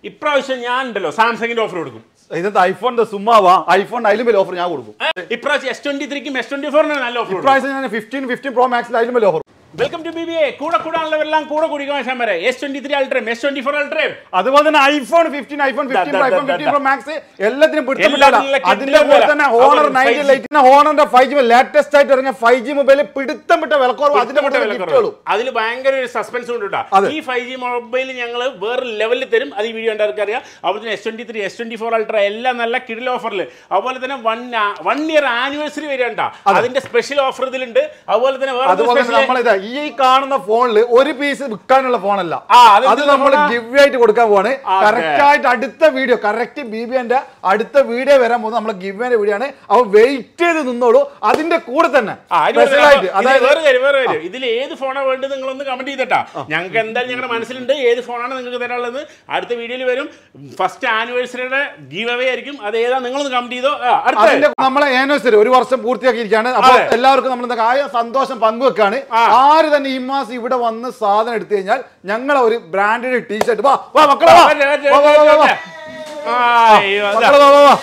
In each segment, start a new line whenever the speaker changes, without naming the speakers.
ഇപ്രാവശ്യം ഞാൻ ഉണ്ടല്ലോ സാംസങ്ങിന്റെ ഓഫർ കൊടുക്കും
ഇതിനകത്ത് ഐഫോണിന്റെ സുമ്മാവാ ഐഫോൺ അതിലും വലിയ ഓഫർ ഞാൻ കൊടുക്കും
ഏ, ഇപ്രാവശ്യം എസ് ട്വന്റി ത്രീക്കും എസ് ട്വന്റി ഫോറിന് നല്ല ഓഫർ കൊടുക്കും
ഇപ്രാവശ്യം ഞാൻ ഫിഫ്റ്റീൻ ഫിഫ്റ്റീൻ പ്രോ മാക്സിൽ അതിലും വലിയ offer
welcome to B B A കൂടെ കൂടാനുള്ളവരെല്ലാം കൂടെ കുടിക്കാൻ ശാൻ വരെ എസ് ട്വന്റി ത്രീ അൾട്രയും എസ് ട്വന്റി ഫോർ അൾട്രയും
അതുപോലെ തന്നെ ഐഫോൺ ഫിഫ്റ്റീൻ ഐഫോൺ ഫിഫ്റ്റീൻ
ദാ, ദാ,
ഐഫോൺ
ദാ,
ഫിഫ്റ്റീൻ
ദാ.
പ്രോ മാക്സ് എല്ലാത്തിനും പിടുത്തം
എല്ലാത്തിനും
വിട്ടില്ല.
കിട്ടില്ല
അതിന്റെ കൂടെ
വില.
തന്നെ ഹോണർ
അതുപോലെ
നയൻറ്റി
5G.
ലൈറ്റിന് ഹോണറിന്റെ ഫൈവ് ജി ലേറ്റസ്റ്റ് ആയിട്ട് ഇറങ്ങിയ ഫൈവ് ജി മൊബൈൽ പിടുത്തം വിട്ട വിലക്കുറവ് അതിന്റെ കൂടെ ഗിഫ്റ്റുകളും
അതിൽ ഭയങ്കര ഒരു സസ്പെൻസ് ഉണ്ട് കേട്ടോ
അതെ.
ഈ ഫൈവ് ജി മൊബൈൽ ഞങ്ങൾ വേറെ ലെവലിൽ തരും അത് ഈ വീഡിയോ ഉണ്ടാർക്ക് അറിയാം അതുപോലെ തന്നെ S twenty three S twenty four ultra എല്ലാം നല്ല കിഡിൽ ഓഫറിൽ അതുപോലെ തന്നെ വൺ വൺ ഇയർ ആനിവേഴ്സറി വരെയുണ്ട അതിന്റെ സ്പെഷ്യൽ ഓഫർ ഇതിലുണ്ട് അതുപോലെ തന്നെ വേറെ
അതുപോലെ തന്നെ
special-
നമ്മളിതാ ഈ കാണുന്ന ഫോണിൽ ഒരു പീസ് വിൽക്കാനുള്ള ഫോണല്ല
ആ, അത്
അത് നമ്മൾ
നമ്മള്
ഗിവ് ആയിട്ട് കൊടുക്കാൻ പോവാണ്
അതെ.
കറക്റ്റ് ആയിട്ട് അടുത്ത വീഡിയോ കറക്റ്റ് ബി ബി എന്റെ അടുത്ത വീഡിയോ വരാൻ പോകുന്നത് നമ്മളെ ഗിവ് എന്റെ വീഡിയോ ആണ് അപ്പൊ വെയിറ്റ് ചെയ്ത് നിന്നോളൂ അതിന്റെ കൂടെ തന്നെ
ആ, അതിന്
special
വേറെ-
ആയിട്ട്
ഇതില്
അതായത്
വേറെ കാര്യം, വേറെ കാര്യം. ഇതിൽ ഏത് ഫോണാണ് വേണ്ടത് നിങ്ങളൊന്ന് കമന്റ് ചെയ്തിട്ടാ ഞങ്ങൾക്ക് എന്തായാലും ഞങ്ങളുടെ മനസ്സിലുണ്ട് ഏത് ഫോണാണ് നിങ്ങൾക്ക് തരാനുള്ളത് അടുത്ത വീഡിയോയിൽ വരും ഫസ്റ്റ് ആനിവേഴ്സറിയുടെ ഗീവ് അവേ ആയിരിക്കും അത് ഏതാ നിങ്ങളൊന്ന് കമന്റ് ചെയ്തോ ആ, അടുത്ത
അതിന്റെ നമ്മളെ ആനിവേഴ്സറി ഒരു വർഷം പൂർത്തിയാക്കിയിരിക്കുകയാണ് അപ്പൊ
അതെ.
എല്ലാവർക്കും നമ്മൾ എന്താ ആയ സന്തോഷം പങ്കുവെക്കാണ്
ആ.
ആര് തന്നെ ഈ മാസം ഇവിടെ വന്ന് സാധനം എടുത്തു കഴിഞ്ഞാൽ ഞങ്ങളെ ഒരു ബ്രാൻഡഡ് ടീഷർട്ട് വാ വാ മക്കളെ വാ.
വരട്ടെ, വരട്ടെ,
വാ, വാ, വാ, വാ.
വരട്ടെ. ആ, അയ്യോ, അതാ.
മക്കളെ വാ, വാ, വാ.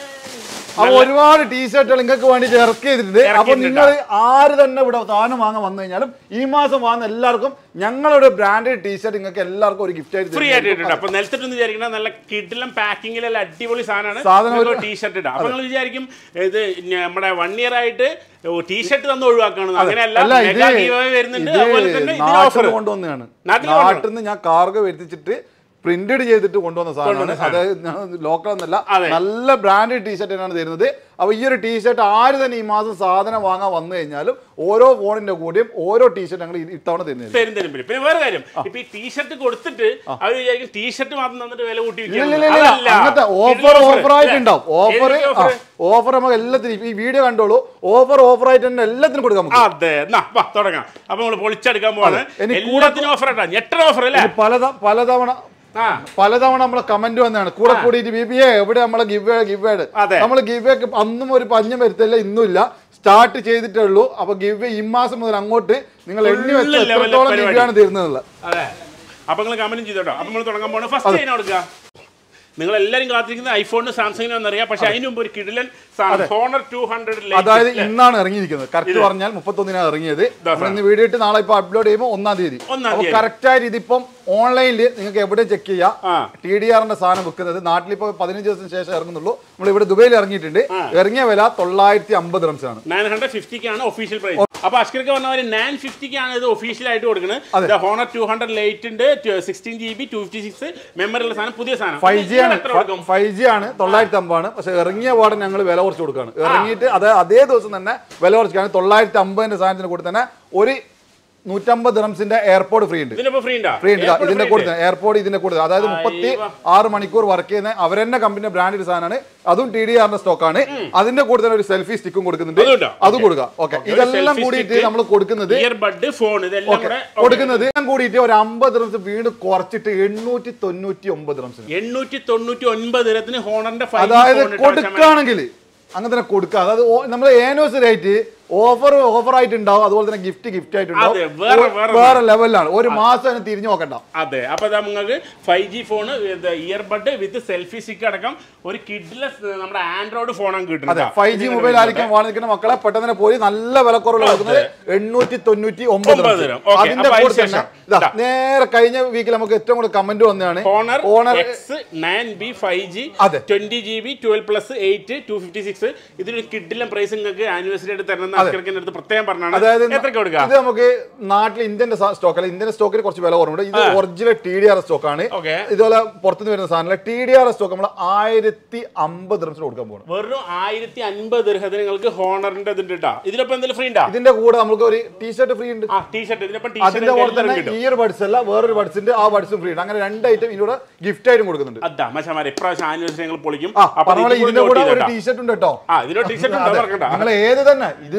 അപ്പൊ ഒരുപാട് ടീഷർട്ടുകൾ നിങ്ങൾക്ക് വേണ്ടിട്ട് ഇറക്കി ചെയ്തിട്ടുണ്ട് അപ്പൊ
ഇറക്കിയിട്ടുണ്ട്.
നിങ്ങൾ ആര് തന്നെ ഇവിടെ സാധനം വാങ്ങാൻ വന്നു കഴിഞ്ഞാലും ഈ മാസം വാങ്ങുന്ന എല്ലാവർക്കും ഞങ്ങളുടെ ബ്രാൻഡഡ് ടീഷർട്ട് നിങ്ങൾക്ക് എല്ലാവർക്കും ഒരു ഗിഫ്റ്റ് ആയിട്ട്
ഫ്രീ ആയിട്ട്
തരുന്നതായിരിക്കും.
ഇട്ടിട്ട് അപ്പൊ നിലത്തിട്ടെന്ന് വിചാരിക്കണം നല്ല കിഡിലും പാക്കിങ്ങിലെല്ലാം അടിപൊളി സാധനമാണ്
സാധനം ഒരു-
ടീഷർട്ട് ഇടാം അപ്പൊ നിങ്ങൾ വിചാരിക്കും ഇത് നമ്മുടെ വൺ ഇയർ ആയിട്ട് ടീഷർട്ട് തന്ന് ഒഴിവാക്കണം അങ്ങനെയല്ല
അല്ല ഇത്
മെഗാ ഗീവ് അവേ വരുന്നുണ്ട്
ഇത്
അതുപോലെ തന്നെ ഇതിന്
നാട്ടിൽ
ഓഫർ
കൊണ്ടുവന്നതാണ്
നാട്ടിൽ
നാട്ടിൽ നിന്ന് ഞാൻ കാർഗോ വരുത്തിച്ചിട്ട് പ്രിന്റഡ് ചെയ്തിട്ട് കൊണ്ടുവന്ന സാധനമാണ് അതായത് ലോക്കൽ എന്നല്ല
അതെ.
നല്ല ബ്രാൻഡഡ് ടീഷർട്ട് തന്നെയാണ് തരുന്നത് അപ്പൊ ഈ ഒരു ടീഷർട്ട് ആര് തന്നെ ഈ മാസം സാധനം വാങ്ങാൻ വന്നു കഴിഞ്ഞാലും ഓരോ ഫോണിന്റെ കൂടെയും ഓരോ ടീഷർട്ട് ഞങ്ങൾ ഈ- ഇത്തവണ തരുന്നത്
തരും തരും പിന്നെ പിന്നെ വേറെ കാര്യം ഇപ്പൊ ഈ ടീഷർട്ട് കൊടുത്തിട്ട് അവർ വിചാരിക്കും ടീഷർട്ട് മാത്രം തന്നിട്ട് വില കൂട്ടി
ഇല്ല, ഇല്ല, ഇല്ല, ഇല്ല. അങ്ങനത്തെ ഓഫർ ഓഫർ ആയിട്ടുണ്ടാവും ഓഫർ ഓഫർ നമുക്ക് എല്ലാത്തിനും ഈ വീഡിയോ കണ്ടോളൂ ഓഫർ ഓഫർ ആയിട്ട് തന്നെ എല്ലാത്തിനും കൊടുക്കാം നമുക്ക്
അതെ എന്നാ വാ തുടങ്ങാം അപ്പൊ നമ്മൾ പൊളിച്ചെടുക്കാൻ പോവാണ്
അതെ. ഇനി കൂടെ-
എല്ലാത്തിനും ഓഫർ ആട്ടാ ഞെട്ടർ ഓഫർ അല്ലേ
ഇത് പലത പലതവണ
ആ
പലതവണ നമ്മളെ കമന്റ് വന്നതാണ് കൂടെ കൂടിയിട്ട് ബി ബി എ എവിടെ നമ്മളെ ഗിവ് ഗിവ്
അതെ.
നമ്മൾ ഗിവ് അന്നും ഒരു പഞ്ഞം വരുത്തില്ല ഇന്നും ഇല്ല സ്റ്റാർട്ട് ചെയ്തിട്ടേ ഉള്ളൂ അപ്പൊ ഗിവ് ഈ മാസം മുതൽ അങ്ങോട്ട് നിങ്ങൾ എണ്ണി വെച്ച്
Full level
എത്രത്തോളം
പരിപാടി.
ഗിവ് ആണ് തരുന്നത്
അതെ അപ്പൊ നിങ്ങൾ കമന്റ് ചെയ്തോട്ടോ അപ്പൊ നമ്മൾ തുടങ്ങാൻ പോണ ഫസ്റ്റ് അതിനെ കൊടുക്കുക നിങ്ങൾ എല്ലാരും കാത്തിരിക്കുന്നത് ഐഫോണിന് സാംസങ്ങിനും എന്നറിയാം പക്ഷെ അതിന് മുമ്പ് ഒരു കിടിലൻ ഹോണർ ടു ഹൺഡ്രഡ്
അതായത് ഇന്നാണ് ഇറങ്ങിയിരിക്കുന്നത് കറക്റ്റ് പറഞ്ഞാൽ മുപ്പത്തൊന്നിനാണ് ഇറങ്ങിയത് നമ്മൾ ഇന്ന് വീഡിയോ ഇട്ട് നാളെ ഇപ്പൊ അപ്ലോഡ് ചെയ്യുമ്പോൾ ഒന്നാം തീയതി
ഒന്നാം
അപ്പൊ
തീയതി.
കറക്റ്റ് ആയിട്ട് ഇതിപ്പം ഓൺലൈനിൽ നിങ്ങൾക്ക് എവിടെ ചെക്ക് ചെയ്യാം
ആ.
ടി ഡി ആറിന്റെ സാധനം വെക്കുന്നത് നാട്ടിൽ ഇപ്പോൾ പതിനഞ്ച് ദിവസത്തിന് ശേഷം ഇറങ്ങുന്നുള്ളൂ നമ്മൾ ഇവിടെ ദുബൈയിൽ ഇറങ്ങിയിട്ടുണ്ട് ഇറങ്ങിയ വില തൊള്ളായിരത്തി അമ്പത് റംസ് ആണ്
നയൻ ഹൺഡ്രഡ് ഫിഫ്റ്റിക്കാണ് ഒഫീഷ്യൽ പ്രൈസ് അപ്പൊ അഷ്കർക്ക് പറഞ്ഞ പോലെ നയൻ ഫിഫ്റ്റിക്കാണ് ഇത് ഒഫീഷ്യൽ ആയിട്ട് കൊടുക്കുന്നത് ഹോണർ ടു ഹൺഡ്രഡ് ലേറ്റ് ഉണ്ട് sixteen G B two fifty six memory ഉള്ള സാധനം പുതിയ സാധനം
ഫൈവ് ജി ആണ്
എത്ര കൊടുക്കും
ഫൈവ് ജി ആണ് തൊള്ളായിരത്തി അമ്പാണ് പക്ഷെ ഇറങ്ങിയ പാടെ ഞങ്ങൾ വില കുറച്ച് കൊടുക്കുകയാണ് ഇറങ്ങിയിട്ട് അത് അതേ ദിവസം തന്നെ വില കുറച്ചാണ് തൊള്ളായിരത്തി അമ്പതിന്റെ സാധനത്തിന് കൂടെ തന്നെ ഒരു നൂറ്റമ്പത് റംസിന്റെ എയർപോർട്ട് ഫ്രീ ഉണ്ട്
ഇതിനിപ്പോ ഫ്രീ ഉണ്ടോ
ഫ്രീ ഉണ്ട് ഇതാ,
Airport
ഇതിന്റെ
free
കൂടെ
ഉണ്ട്.
തന്നെ എയർപോർട്ട് ഇതിന്റെ കൂടെ അതായത് മുപ്പത്തി ആറ് മണിക്കൂർ വർക്ക് ചെയ്യുന്ന അവരെന്നെ കമ്പനി ബ്രാൻഡ് സാധനമാണ് അതും ടി ഡി ആറിന്റെ സ്റ്റോക്ക് ആണ് അതിന്റെ കൂടെ തന്നെ ഒരു സെൽഫി സ്റ്റിക്കും കൊടുക്കുന്നുണ്ട്
അതുണ്ടോ?
അത് കൊടുക്കുക ഓക്കെ
ഒരു
ഇതെല്ലാം
selfie
കൂടിയിട്ട്
stick,
നമ്മൾ കൊടുക്കുന്നത്
ഇയർബഡ് ഫോൺ ഇതെല്ലാം
ഓക്കെ
കൂടെ
കൊടുക്കുന്നത് എല്ലാം കൂടിയിട്ട് ഒരു അമ്പത് റംസ് വീണ്ടും കുറച്ചിട്ട് എണ്ണൂറ്റി തൊണ്ണൂറ്റി ഒമ്പത് റംസിന്
എണ്ണൂറ്റി തൊണ്ണൂറ്റി ഒൻപത് ഇരത്തിന് ഹോണറിന്റെ
അതായത് കൊടുക്കുകയാണെങ്കിൽ അങ്ങനെ തന്നെ കൊടുക്കുക അതായത് നമ്മൾ ആനിവേഴ്സറി ആയിട്ട് ഓഫർ ഓഫർ ആയിട്ട് ഉണ്ടാവും അതുപോലെ തന്നെ ഗിഫ്റ്റ് ഗിഫ്റ്റ് ആയിട്ട്
അതെ, വേറെ-
ഉണ്ടാവും
വേറെ
വേറെ ലെവലിലാണ് ഒരു മാസം അതിന് തിരിഞ്ഞു നോക്കണ്ട
അതെ അപ്പൊ ഇതാ നിങ്ങൾക്ക് five G phone earbud with selfie stick അടക്കം ഒരു കിഡ്ലെസ് നമ്മുടെ ആൻഡ്രോയിഡ് ഫോണാണ്
അതെ
കിട്ടുന്നത്
ഫൈവ് ജി മൊബൈൽ ആയിരിക്കും വാങ്ങിക്കുന്ന മക്കളെ പെട്ടെന്ന് തന്നെ പോയി നല്ല വിലക്കുറവുള്ള കൊടുക്കുന്നത് എണ്ണൂറ്റി തൊണ്ണൂറ്റി ഒമ്പത്
ഒമ്പത്
റംസ്.
തരാം. ഓക്കേ,
അതിന്റെ
അപ്പൊ
കൂടെ
അതിന്
തന്നെ
ശേഷം
ഇതാ,
ഇതാ.
നേരെ കഴിഞ്ഞ വീക്കിൽ നമുക്ക് ഏറ്റവും കൂടുതൽ കമന്റ് വന്നതാണ്
Honor
Honor
X nine B five G
അതെ.
Twenty G B twelve plus eight two fifty six ഇതിനൊരു കിഡിലും പ്രൈസ് നിങ്ങൾക്ക് ആനിവേഴ്സറി ആയിട്ട് തരണം അസ്കർക്കിന്റെ അടുത്ത് പ്രത്യേകം പറഞ്ഞാണ്
അതായത്
എത്രക്ക് കൊടുക്കുക
ഇത് നമുക്ക് നാട്ടിൽ ഇന്ത്യന്റെ സ്റ്റോക്ക് അല്ല ഇന്ത്യൻ സ്റ്റോക്കിന് കുറച്ച് വില കുറവുണ്ട് ഇത് original T D R stock ആണ്
ഓക്കെ
ഇതുപോലെ പുറത്തുനിന്ന് വരുന്ന സാധനം ടി ഡി ആർ സ്റ്റോക്ക് നമ്മൾ ആയിരത്തി അമ്പത് റംസിന് കൊടുക്കാൻ പോകണം
വെറും ആയിരത്തി അൻപത് ദൃഹത്തിന് നിങ്ങൾക്ക് ഹോണറിന്റെ ഇതുണ്ട് കേട്ടോ ഇതിനൊപ്പം എന്തെങ്കിലും ഫ്രീ ഉണ്ടാ
ഇതിന്റെ കൂടെ നമുക്ക് ഒരു ടീഷർട്ട് ഫ്രീ ഉണ്ട്
ആ ടീഷർട്ട് ഇതിനൊപ്പം
അതിന്റെ കൂടെ തന്നെ
ടീഷർട്ട്
ഈ ഒരു ബഡ്സ് അല്ല വേറൊരു ബഡ്സിന്റെ ആ ബഡ്സും ഫ്രീ ഉണ്ട് അങ്ങനെ രണ്ട് ഐറ്റം ഇതിലൂടെ ഗിഫ്റ്റ് ആയിട്ടും കൊടുക്കുന്നുണ്ട്
അതാ മച്ചാമാരെ ഇപ്രാവശ്യം ആനിവേഴ്സറി ഞങ്ങൾ പൊളിക്കും
ആ
അപ്പൊ
പറഞ്ഞ പോലെ
ഇത്
ഇതിന്റെ കൂടെ
note
ഒരു
ചെയ്തേട്ടാ.
ടീഷർട്ട് ഉണ്ട് കേട്ടോ
ആ ഇതിനൊരു ടീഷർട്ട് ഉണ്ട് മറക്കണ്ട
നിങ്ങൾ ഏത് തന്നെ ഇത്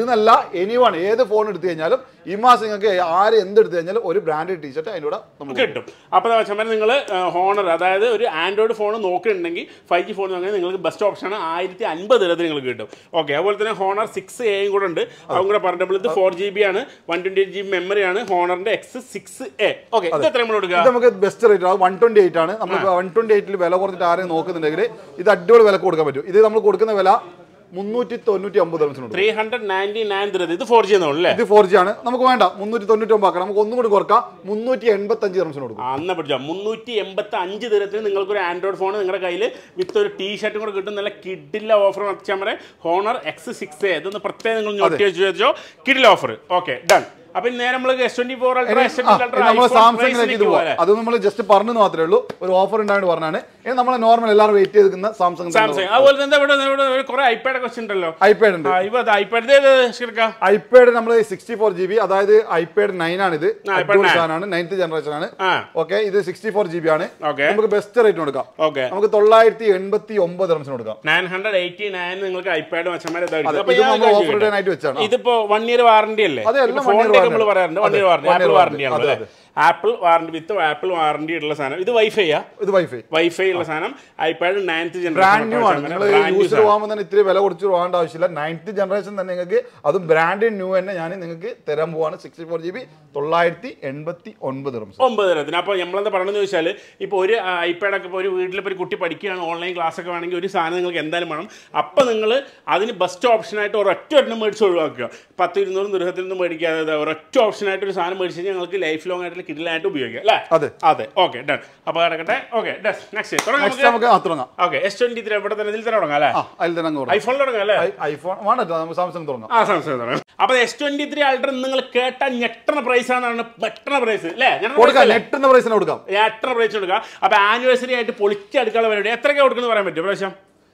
എന്നല്ല എനിവൺ ഏത് ഫോൺ എടുത്തു കഴിഞ്ഞാലും ഈ മാസം നിങ്ങൾക്ക് ആര് എന്ത് എടുത്തു കഴിഞ്ഞാലും ഒരു ബ്രാൻഡഡ് ടീഷർട്ട് അതിൻ്റെ കൂടെ നമുക്ക്
കിട്ടും അപ്പോൾ വെച്ചാൽ നിങ്ങൾ ഹോണർ അതായത് ഒരു ആൻഡ്രോയിഡ് ഫോൺ നോക്കുന്നുണ്ടെങ്കിൽ ഫൈവ് ജി ഫോൺ നോക്കുകയാണെങ്കിൽ നിങ്ങൾക്ക് ബെസ്റ്റ് ഓപ്ഷൻ ആയിരത്തി അൻപത് ഇരത്തിൽ നിങ്ങൾക്ക് കിട്ടും ഓക്കെ അതുപോലെ തന്നെ ഹോണർ സിക്സ് എയും കൂടെ ഉണ്ട് അതും കൂടെ പറഞ്ഞപ്പോൾ ഇത് ഫോർ ജി ബി ആണ് വൺ ട്വൻറ്റി എയ്റ്റ് ജി ബി മെമ്മറിയാണ് ഹോണറിന്റെ എക്സ് സിക്സ് എ ഓക്കെ ഇത് എത്ര നമ്മൾ കൊടുക്കുക
ഇത് നമുക്ക് ബെസ്റ്റ് റേറ്റ് ആണ് വൺ ട്വന്റി എയ്റ്റ് ആണ് നമ്മൾ വൺ ട്വന്റി എയ്റ്റിൽ വില കുറച്ചിട്ട് ആരെയും നോക്കുന്നുണ്ടെങ്കിൽ ഇത് അടിപൊളി വില കൊടുക്കാൻ പറ്റും ഇത് നമ്മൾ കൊടുക്കുന്ന വില മുന്നൂറ്റി തൊണ്ണൂറ്റി ഒമ്പത് റംസിനുണ്ട്
ത്രീ ഹൺഡ്രഡ് നയൻറ്റി നയൻ തരുന്നത് ഇത് ഫോർ ജി എന്നുള്ളൂ
ഇത് ഫോർ ജി ആണ് നമുക്ക് വേണ്ട മുന്നൂറ്റി തൊണ്ണൂറ്റി ഒമ്പത് ആക്കണം നമുക്ക് ഒന്നും കൂടി കുറക്കാം മുന്നൂറ്റി എൺപത്തി അഞ്ച് റംസിന് കൊടുക്കും
അന്ന പിടിച്ചോ മുന്നൂറ്റി എൺപത്തി അഞ്ച് തരത്തിൽ നിങ്ങൾക്ക് ഒരു ആൻഡ്രോയിഡ് ഫോൺ നിങ്ങളുടെ കയ്യിൽ വിത്ത് ഒരു ടീ ഷർട്ടും കൂടെ കിട്ടും നല്ല കിഡില്ല ഓഫർ വെച്ചാൽ മതി ഹോണർ എക്സ് സിക്സ് ഇതൊന്ന് പ്രത്യേകം നിങ്ങൾ ഞൊട്ടി വെച്ച് വെച്ചോ കിഡിൽ ഓഫർ ഓക്കെ ഡൺ അപ്പൊ ഇനി നേരെ നമ്മൾ S twenty four ultra S twenty
നമ്മൾ സാംസങ്ങിലേക്ക് ഇത് പോവാം അത് നമ്മൾ ജസ്റ്റ് പറഞ്ഞു മാത്രമേ ഉള്ളൂ ഒരു ഓഫർ ഉണ്ടായിട്ട് പറഞ്ഞാണ് ഇനി നമ്മൾ നോർമൽ എല്ലാവരും വെയിറ്റ് ചെയ്ത് നിൽക്കുന്ന സാംസങ്
സാംസങ് അതുപോലെ തന്നെ ഇവിടെ ഇവിടെ കുറെ ഐപാഡ് ഒക്കെ ഉണ്ടല്ലോ
ഐപാഡ് ഉണ്ട്
ഇവ ഐപാഡ് ഏത് ശരിക്കാം
ഐപാഡ് നമ്മൾ സിക്സ്റ്റി ഫോർ ജി ബി അതായത് ഐപാഡ് നയൻ ആണ് ഇത്
iPad
അടിപൊളി
9.
സാധനമാണ് നയൻത്ത് ജനറേഷൻ ആണ്
ആ
ഓക്കെ ഇത് സിക്സ്റ്റി ഫോർ ജി ബി ആണ്
Okay.
നമുക്ക് ബെസ്റ്റ് റേറ്റ് കൊടുക്കാം
ഓക്കെ
നമുക്ക് തൊള്ളായിരത്തി എൺപത്തി ഒമ്പത് റംസിന് കൊടുക്കാം
നയൻ ഹൺഡ്രഡ് എയ്റ്റി നയൻ നിങ്ങൾക്ക് ഐപാഡ് മച്ചന്മാരെ
അതെ, ഇത് നമ്മൾ ഓഫർ ഇടാൻ ആയിട്ട് വെച്ചാണ്
ഇതിപ്പോ വൺ ഇയർ വാറണ്ടി അല്ലേ
അതെ, എല്ലാം one year
ഫോണിന്റെ നമ്മൾ
warranty.
പറയാറുണ്ട് വൺ
അതെ,
year warranty
one
Apple
year
warranty
warranty.
ആണല്ലോ
അതെ,
Apple warranty with Apple warranty ഉള്ള സാധനം ഇത് വൈഫൈയാ
ഇത് വൈഫൈ
വൈഫൈ ഉള്ള സാധനം ഐപാഡ് നയൻത്ത്
ബ്രാൻഡ് ന്യൂ ആണ് നിങ്ങൾ യൂസർ
ജനറേഷൻ
പോകുമ്പോൾ തന്നെ ഇത്തിരി വില കുറച്ച് പോകേണ്ട ആവശ്യമില്ല നയൻത്ത് ജനറേഷൻ തന്നെ നിങ്ങൾക്ക് അതും ബ്രാൻഡ് ന്യൂ തന്നെ ഞാൻ നിങ്ങൾക്ക് തരാൻ പോവാണ് സിക്സ്റ്റി ഫോർ ജി ബി തൊള്ളായിരത്തി എൺപത്തി ഒൻപത് റംസ്
ഒമ്പത് തരത്തിന് അപ്പോൾ നമ്മളെന്താ പറയണമെന്ന് ചോദിച്ചാൽ ഇപ്പോൾ ഒരു ഐപാഡൊക്കെ ഇപ്പോൾ ഒരു വീട്ടിലിപ്പോൾ ഒരു കുട്ടി പഠിക്കുകയാണ് ഓൺലൈൻ ക്ലാസ് ഒക്കെ വേണമെങ്കിൽ ഒരു സാധനം നിങ്ങൾക്ക് എന്തായാലും വേണം അപ്പോൾ നിങ്ങൾ അതിന് ബെസ്റ്റ് ഓപ്ഷനായിട്ട് ഒരൊറ്റ ഒരെണ്ണം മേടിച്ച് ഒഴിവാക്കുക പത്ത് ഇരുന്നൂറ് ദൃഹത്തിൽ നിന്ന് മേടിക്കാതെ ഒരൊറ്റ ഓപ്ഷനായിട്ട് ഒരു സാധനം മേടിച്ച് കഴിഞ്ഞാൽ ഞങ്ങൾക്ക് ലൈഫ് ലോങ് ആയിട്ടുള്ള കിഡിലായിട്ട് ഉപയോഗിക്കാം അല്ലേ
അതെ
അതെ ഓക്കെ ഡൺ അപ്പോൾ കിടക്കട്ടെ ഓക്കെ ഡൺ നെക്സ്റ്റ് തുടങ്ങാം
നെക്സ്റ്റ്
നമുക്ക്
നമുക്ക് ആ തുടങ്ങാം
ഓക്കെ എസ് ട്വൻറ്റി ത്രീ ഇവിടെ തന്നെ ഇതിൽ തന്നെ തുടങ്ങാം അല്ലേ
ആ അതിൽ തന്നെ അങ്ങ് തുടങ്ങാം
ഐഫോണിൽ തുടങ്ങാം അല്ലേ
ഐഫോൺ വേണ്ട നമുക്ക് സാംസങ് തുടങ്ങാം
ആ സാംസങ് തുടങ്ങാം അപ്പോൾ എസ് ട്വൻറ്റി ത്രീ അൾട്ര നിങ്ങൾ കേട്ട ഞെട്ടണ പ്രൈസ് ആണ് ഞെട്ടണ പ്രൈസ് അല്ലേ ഞെട്ടണ price
കൊടുക്കാം
അല്ലേ?
നെറ്റുന്ന പ്രൈസിന് കൊടുക്കാം
എത്ര പ്രൈസ് കൊടുക്കുക അപ്പൊ ആനിവേഴ്സറി ആയിട്ട് പൊളിച്ചെടുക്കാനുള്ള പരിപാടി എത്രയൊക്കെ കൊടുക്കുന്നു പറയാൻ പറ്റും പ്രാവശ്യം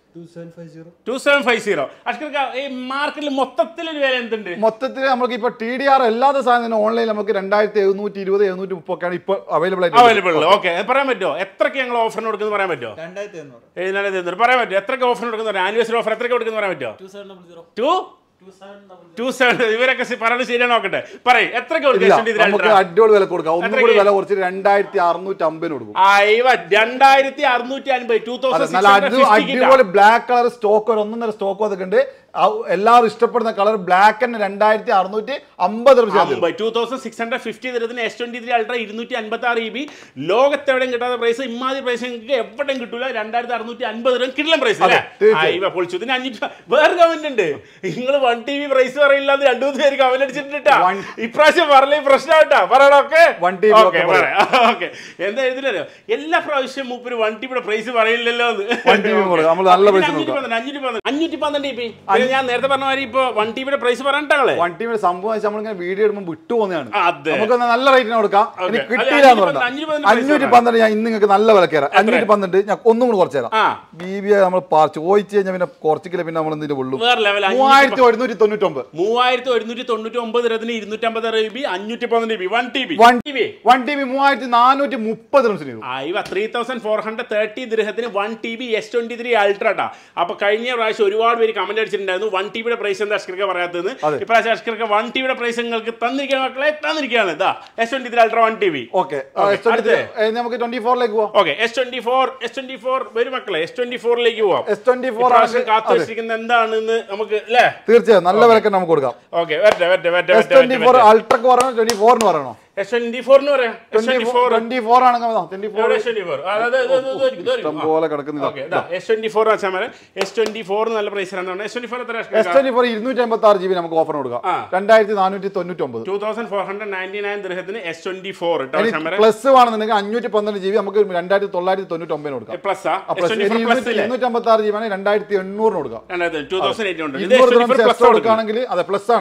ടു സെവൻ ഫൈവ് സീറോ അഷ്കർക്ക് ഈ മാർക്കറ്റിൽ മൊത്തത്തിൽ ഒരു വില എന്തുണ്ട്
മൊത്തത്തിൽ നമുക്ക് ഇപ്പൊ ടി ഡി ആർ അല്ലാത്ത സാധനം ഓൺലൈനിൽ നമുക്ക് രണ്ടായിരത്തി എഴുന്നൂറ്റി ഇരുപത് എഴുന്നൂറ്റി മുപ്പൊക്കെയാണ് ഇപ്പൊ അവൈലബിൾ ആയിട്ട്
അവൈലബിൾ ഓക്കെ പറയാൻ പറ്റുമോ എത്രയ്ക്ക് ഞങ്ങൾ ഓഫറിന് കൊടുക്കുന്നു പറയാൻ പറ്റുമോ
രണ്ടായിരത്തി എണ്ണൂറ്
എഴുന്നൂറ് എഴുന്നൂറ് പറയാൻ പറ്റുമോ എത്രയ്ക്ക് ഓഫറിന് കൊടുക്കുന്നു ആനിവേഴ്സറി ഓഫർ എത്രയ്ക്ക് കൊടുക്കുന്നു പറയാൻ പറ്റുമോ
two seven double zero
two
two seven double
two seven ഇവരൊക്കെ സി- പറയുന്നത് ശരിയാണ് നോക്കട്ടെ പറയും എത്രയ്ക്ക്
ഇല്ല
കൊടുക്കും
നമുക്ക് അടിപൊളി വില കൊടുക്കാം ഒന്നും കൂടി
എത്രയ്ക്ക്?
വില കുറച്ച് രണ്ടായിരത്തി അറുന്നൂറ്റി അമ്പതിന് കൊടുക്കും
അയവ രണ്ടായിരത്തി അറുന്നൂറ്റി അൻപത് ടൂ
അതെ,
തൗസൻഡ്
നല്ല അടി- അടിപൊളി ബ്ലാക്ക് കളർ സ്റ്റോക്ക് ഒരു ഒന്നൊന്നര സ്റ്റോക്ക് അതൊക്കെ ഉണ്ട് ആ എല്ലാവരും ഇഷ്ടപ്പെടുന്ന കളർ ബ്ലാക്ക് തന്നെ രണ്ടായിരത്തി അറുന്നൂറ്റി അമ്പത് രൂപ
two thousand six hundred fifty തരുന്നതിന് എസ് ട്വന്റി ത്രീ അൾട്ര ഇരുന്നൂറ്റി അൻപത്തി ആറ് ഇ ബി ലോകത്ത് എവിടെയും കിട്ടാത്ത പ്രൈസ് ഇമാതിരി പ്രൈസ് നിങ്ങൾക്ക് എവിടെയും കിട്ടൂല രണ്ടായിരത്തി അറുന്നൂറ്റി അൻപത് രൂപ കിട്ടില്ല പ്രൈസ് അല്ലേ
തീർച്ചയായും.
ഇവ പൊളിച്ചു ഇതിന് അഞ്ഞൂറ്റി വേറെ കമന്റ് ഉണ്ട് നിങ്ങൾ വൺ ടി വി പ്രൈസ് പറയില്ല എന്ന് രണ്ടു മൂന്ന് പേര് കമന്റ് അടിച്ചിട്ടാ
One-
ഇപ്രാവശ്യം പറഞ്ഞ പ്രശ്നമായിട്ടാ പറയണം ഓക്കെ
One TB ഒക്കെ
ഓക്കെ എന്താ എഴുതില്ലല്ലോ എല്ലാ പ്രാവശ്യം മൂപ്പര് വൺ ടിബിയുടെ പ്രൈസ് പറയില്ലല്ലോ എന്ന്
One TB കൊടുക്കാം. നമ്മൾ നല്ല price
അഞ്ഞൂറ്റി
നോക്കാം.
പന്ത്രണ്ട് അഞ്ഞൂറ്റി പന്ത്രണ്ട് അഞ്ഞൂറ്റി പന്ത്രണ്ട് ഇ പി ഞാൻ നേരത്തെ പറഞ്ഞ മാതിരി ഇപ്പൊ വൺ ടിബിയുടെ പ്രൈസ് പറഞ്ഞിട്ടാളെ
വൺ ടീമിന്റെ സംഭവം വെച്ചാൽ നമ്മളിങ്ങനെ വീഡിയോ ഇടുമ്പോൾ വിട്ടു പോകുന്നതാണ്
അതെ.
നമുക്ക് നല്ല റേറ്റിന് കൊടുക്കാം ഇനി
Okay.
കിട്ടിയില്ല
അല്ല,
എന്ന് പറഞ്ഞാൽ
അഞ്ഞൂറ്റി പന്ത്രണ്ട്
അഞ്ഞൂറ്റി പന്ത്രണ്ട് ഞാൻ ഇന്ന് നിങ്ങൾക്ക് നല്ല വില കയറാം അഞ്ഞൂറ്റി പന്ത്രണ്ട് ഞാൻ ഒന്നും കൂടി കുറച്ച് തരാം
ആ
ബി ബി നമ്മൾ പാ- ചോദിച്ചു കഴിഞ്ഞാൽ പിന്നെ കുറച്ചില്ല പിന്നെ നമ്മൾ എന്തിന്റെ ഉള്ളൂ
വേറെ ലെവൽ
മൂവായിരത്തി ഒരുന്നൂറ്റി തൊണ്ണൂറ്റൊമ്പത്
മൂവായിരത്തി ഒരുന്നൂറ്റി തൊണ്ണൂറ്റി ഒമ്പത് രത്തിന് ഇരുന്നൂറ്റി അമ്പത് ജി ബി അഞ്ഞൂറ്റി പന്ത്രണ്ട് G B one T B
One-
T B
one T B മൂവായിരത്തി നാനൂറ്റി മുപ്പത് റംസിന് വരും
ഇവ three thousand four hundred thirty ദൃഹത്തിന് one T B S twenty three അൾട്രാട്ടാ അപ്പൊ കഴിഞ്ഞ പ്രാവശ്യം ഒരുപാട് പേര് കമന്റ് അടിച്ചിട്ടുണ്ടായിരുന്നു വൺ ടി ബിയുടെ പ്രൈസ് എന്താ അഷ്കർക്ക് പറയാത്തതെന്ന്
അതെ.
ഇപ്രാവശ്യം അഷ്കർക്ക് വൺ ടി ബിയുടെ പ്രൈസ് നിങ്ങൾക്ക് തന്നിരിക്കാൻ മക്കളെ തന്നിരിക്കുകയാണ് ഇതാ S twenty three ultra one T B
okay
Okay. അടുത്തത്?
നമുക്ക് ട്വന്റി ഫോറിലേക്ക് പോവാം
okay S twenty four S twenty four വരും മക്കളെ എസ് ട്വന്റി ഫോറിലേക്ക് പോവാം
എസ് ട്വന്റി ഫോർ
ഇപ്രാവശ്യം കാത്തു വെച്ചിരിക്കുന്നത് എന്താണെന്ന് നമുക്ക് അല്ലേ
തീർച്ചയായും നല്ല വിലക്ക് നമുക്ക് കൊടുക്കാം
ഓക്കെ വരട്ടെ വരട്ടെ വരട്ടെ
എസ് ട്വന്റി ഫോർ അൾട്രക്ക് പറയണോ ട്വന്റി ഫോറിന് പറയണോ
എസ് ട്വന്റി ഫോറിന് പറയാം S twenty four
twenty four ആണെങ്കിൽ twenty four
S twenty four അതായത് ഇത് ഇത് ഇത് ഇത്
ഇഷ്ടം പോലെ കിടക്കുന്നില്ല
ഓക്കെ എസ് ട്വന്റി ഫോർ വെച്ചാൽ മതി എസ് ട്വന്റി ഫോർ നല്ല പ്രൈസ് ആണ് എസ് ട്വന്റി ഫോർ എത്ര
എസ് ട്വന്റി ഫോർ ഇരുന്നൂറ്റി അമ്പത്തി ആറ് ജി ബി നമുക്ക് ഓഫർ കൊടുക്കാം
ആ.
രണ്ടായിരത്തി നാനൂറ്റി തൊണ്ണൂറ്റി ഒമ്പത്
two thousand four hundred ninety nine ദൃഹത്തിന് എസ് ട്വന്റി ഫോർ കേട്ടോ
പ്ലസ് വേണമെന്നുണ്ടെങ്കിൽ അഞ്ഞൂറ്റി പന്ത്രണ്ട് ജി ബി നമുക്ക് രണ്ടായിരത്തി തൊള്ളായിരത്തി തൊണ്ണൂറ്റി ഒമ്പതിന് കൊടുക്കാം
പ്ലസ്
ആ, plus
ട്വന്റി ഫോർ പ്ലസ് ഇല്ലേ
ഇരുന്നൂറ്റി അമ്പത്തി ആറ് ജി ബി ആണ് രണ്ടായിരത്തി എണ്ണൂറിന് കൊടുക്കാം
ടൂ തൗസൻഡ് എയ്റ്റ് ഹൺഡ്രഡ് ഇത്
ഇരുന്നൂറ്
S twenty four
extra
plus കൊടുക്കണം
കൊടുക്കുകയാണെങ്കിൽ അതെ പ്ലസ് ആണ്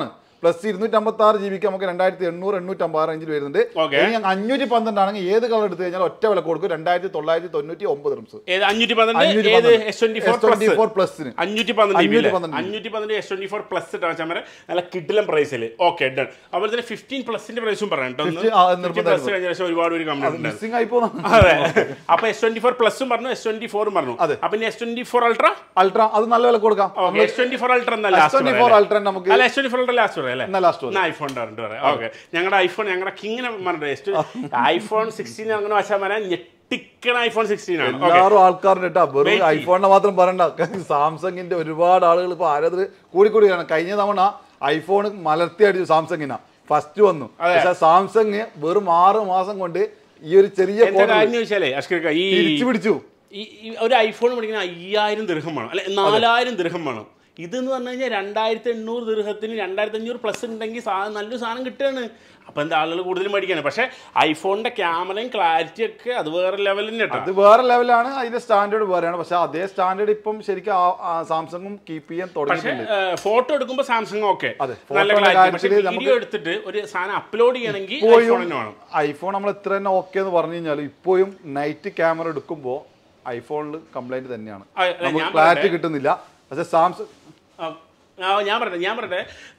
പ്ലസ് ഇരുന്നൂറ്റി അമ്പത്തി ആറ് ജി ബിക്ക് നമുക്ക് രണ്ടായിരത്തി എണ്ണൂറ് എണ്ണൂറ്റി അമ്പത് റേഞ്ചിൽ വരുന്നുണ്ട്
Okay.
ഇനി അഞ്ഞൂറ്റി പന്ത്രണ്ട് ആണെങ്കിൽ ഏത് കളർ എടുത്തു കഴിഞ്ഞാൽ ഒറ്റ വില കൊടുക്കും രണ്ടായിരത്തി തൊള്ളായിരത്തി തൊണ്ണൂറ്റി ഒമ്പത് റംസ്
ഏത് അഞ്ഞൂറ്റി പന്ത്രണ്ട് ഏത് S twenty four plus
four പ്ലസിന്
അഞ്ഞൂറ്റി പന്ത്രണ്ട്
അഞ്ഞൂറ്റി
അഞ്ഞൂറ്റി
പന്ത്രണ്ട്
അഞ്ഞൂറ്റി പന്ത്രണ്ട് എസ് ട്വന്റി ഫോർ പ്ലസ് ഇട്ടാ ചമര നല്ല കിഡിലം പ്രൈസിൽ ഓക്കെ ഡൺ അതുപോലെ തന്നെ ഫിഫ്റ്റീൻ പ്ലസിന്റെ പ്രൈസും പറയാം കേട്ടോ ഒന്ന്
15 ആ,
ഫിഫ്റ്റീൻ
നിർബന്ധമായിട്ടും.
പ്ലസ് കഴിഞ്ഞ ശേഷം ഒരുപാട് ഒരു കംപ്ലൈന്റ് ഉണ്ടായിരുന്നു
മിസ്സിംഗ് ആയി പോകുന്ന
അതെ അപ്പൊ എസ് ട്വന്റി ഫോർ പ്ലസും പറഞ്ഞു എസ് ട്വന്റി ഫോറും പറഞ്ഞു
അതെ.
അപ്പൊ ഇനി S twenty four ultra
ultra അത് നല്ല വില കൊടുക്കാം
എസ് ട്വന്റി ഫോർ അൾട്ര എന്ന
S
last
twenty four ultra നമുക്ക്
അല്ല S twenty four ultra last പറയാം അല്ലേ
എന്നാ ലാസ്റ്റ്
എന്നാ ഐഫോൺ പറഞ്ഞിട്ട് പറയാം ഓക്കെ ഞങ്ങളുടെ ഐഫോൺ ഞങ്ങളുടെ കിങ്ങിനെ പറഞ്ഞിട്ട് ഐഫോൺ സിക്സ്റ്റീൻ അങ്ങനെ വച്ചാൽ പറയാൻ ഞെട്ടിക്കണ ഐഫോൺ സിക്സ്റ്റീൻ ആണ് ഓക്കെ
എല്ലാവരും ആൾക്കാരുടെ കേട്ടാ വെറും
Wait.
ഐഫോണിനെ മാത്രം പറയണ്ട സാംസങ്ങിന്റെ ഒരുപാട് ആളുകൾ ഇപ്പൊ ആരാധന കൂടിക്കൂടിയാണ് കഴിഞ്ഞ തവണ ഐഫോൺ മലർത്തി അടിച്ചു സാംസങ്ങിനാ ഫസ്റ്റ് വന്നു പക്ഷെ സാംസങ് വെറും ആറ് മാസം കൊണ്ട് ഈ ഒരു ചെറിയ
എന്താ
ഫോൺ
കാര്യം ചോദിച്ചാലേ അഷ്കർക്ക ഈ
തിരിച്ചു പിടിച്ചു
ഈ ഈ ഒരു ഐഫോൺ മേടിക്കുന്ന അയ്യായിരം ദീർഘം വേണം അല്ലെ നാലായിരം ദീർഘം വേണം ഇതെന്ന് പറഞ്ഞു കഴിഞ്ഞാൽ രണ്ടായിരത്തി എണ്ണൂറ് ദീർഘത്തിന് രണ്ടായിരത്തി അഞ്ഞൂറ് പ്ലസ് ഉണ്ടെങ്കിൽ സാധനം നല്ലൊരു സാധനം കിട്ടുകയാണ് അപ്പം എന്താ ആളുകൾ കൂടുതൽ മേടിക്കാണ് പക്ഷേ ഐഫോണിന്റെ ക്യാമറയും ക്ലാരിറ്റി ഒക്കെ അത് വേറെ ലെവലിൽ തന്നെ കേട്ടോ
അത് വേറെ ലെവലാണ് അതിന്റെ സ്റ്റാൻഡേർഡ് വേറെയാണ് പക്ഷെ അതേ സ്റ്റാൻഡേർഡ് ഇപ്പം ശരിക്കും ആ- ആ സാംസങ്ങും കീപ്പ് ചെയ്യാൻ
പക്ഷേ
തുടങ്ങിയിട്ടുണ്ട്
ഫോട്ടോ എടുക്കുമ്പോൾ സാംസങ് ഓക്കെ
അതെ,
നല്ല
photo യുടെ
ക്ലാരിറ്റി പക്ഷേ
കാര്യത്തില്
വീഡിയോ എടുത്തിട്ട് ഒരു സാധനം അപ്ലോഡ് ചെയ്യണമെങ്കിൽ
ഇപ്പോഴും
ഐഫോണിന് വേണം
ഐഫോൺ നമ്മൾ എത്ര തന്നെ ഓക്കെ എന്ന് പറഞ്ഞു കഴിഞ്ഞാൽ ഇപ്പോഴും നൈറ്റ് ക്യാമറ എടുക്കുമ്പോൾ ഐഫോണിൽ കംപ്ലൈന്റ് തന്നെയാണ്
ആ, അല്ല,
നമുക്ക്
ഞാൻ
ക്ലാരിറ്റി
പറയട്ടെ.
കിട്ടുന്നില്ല പക്ഷെ സാംസങ്
ആ, ആ, ഞാൻ പറയട്ടെ ഞാൻ പറയട്ടെ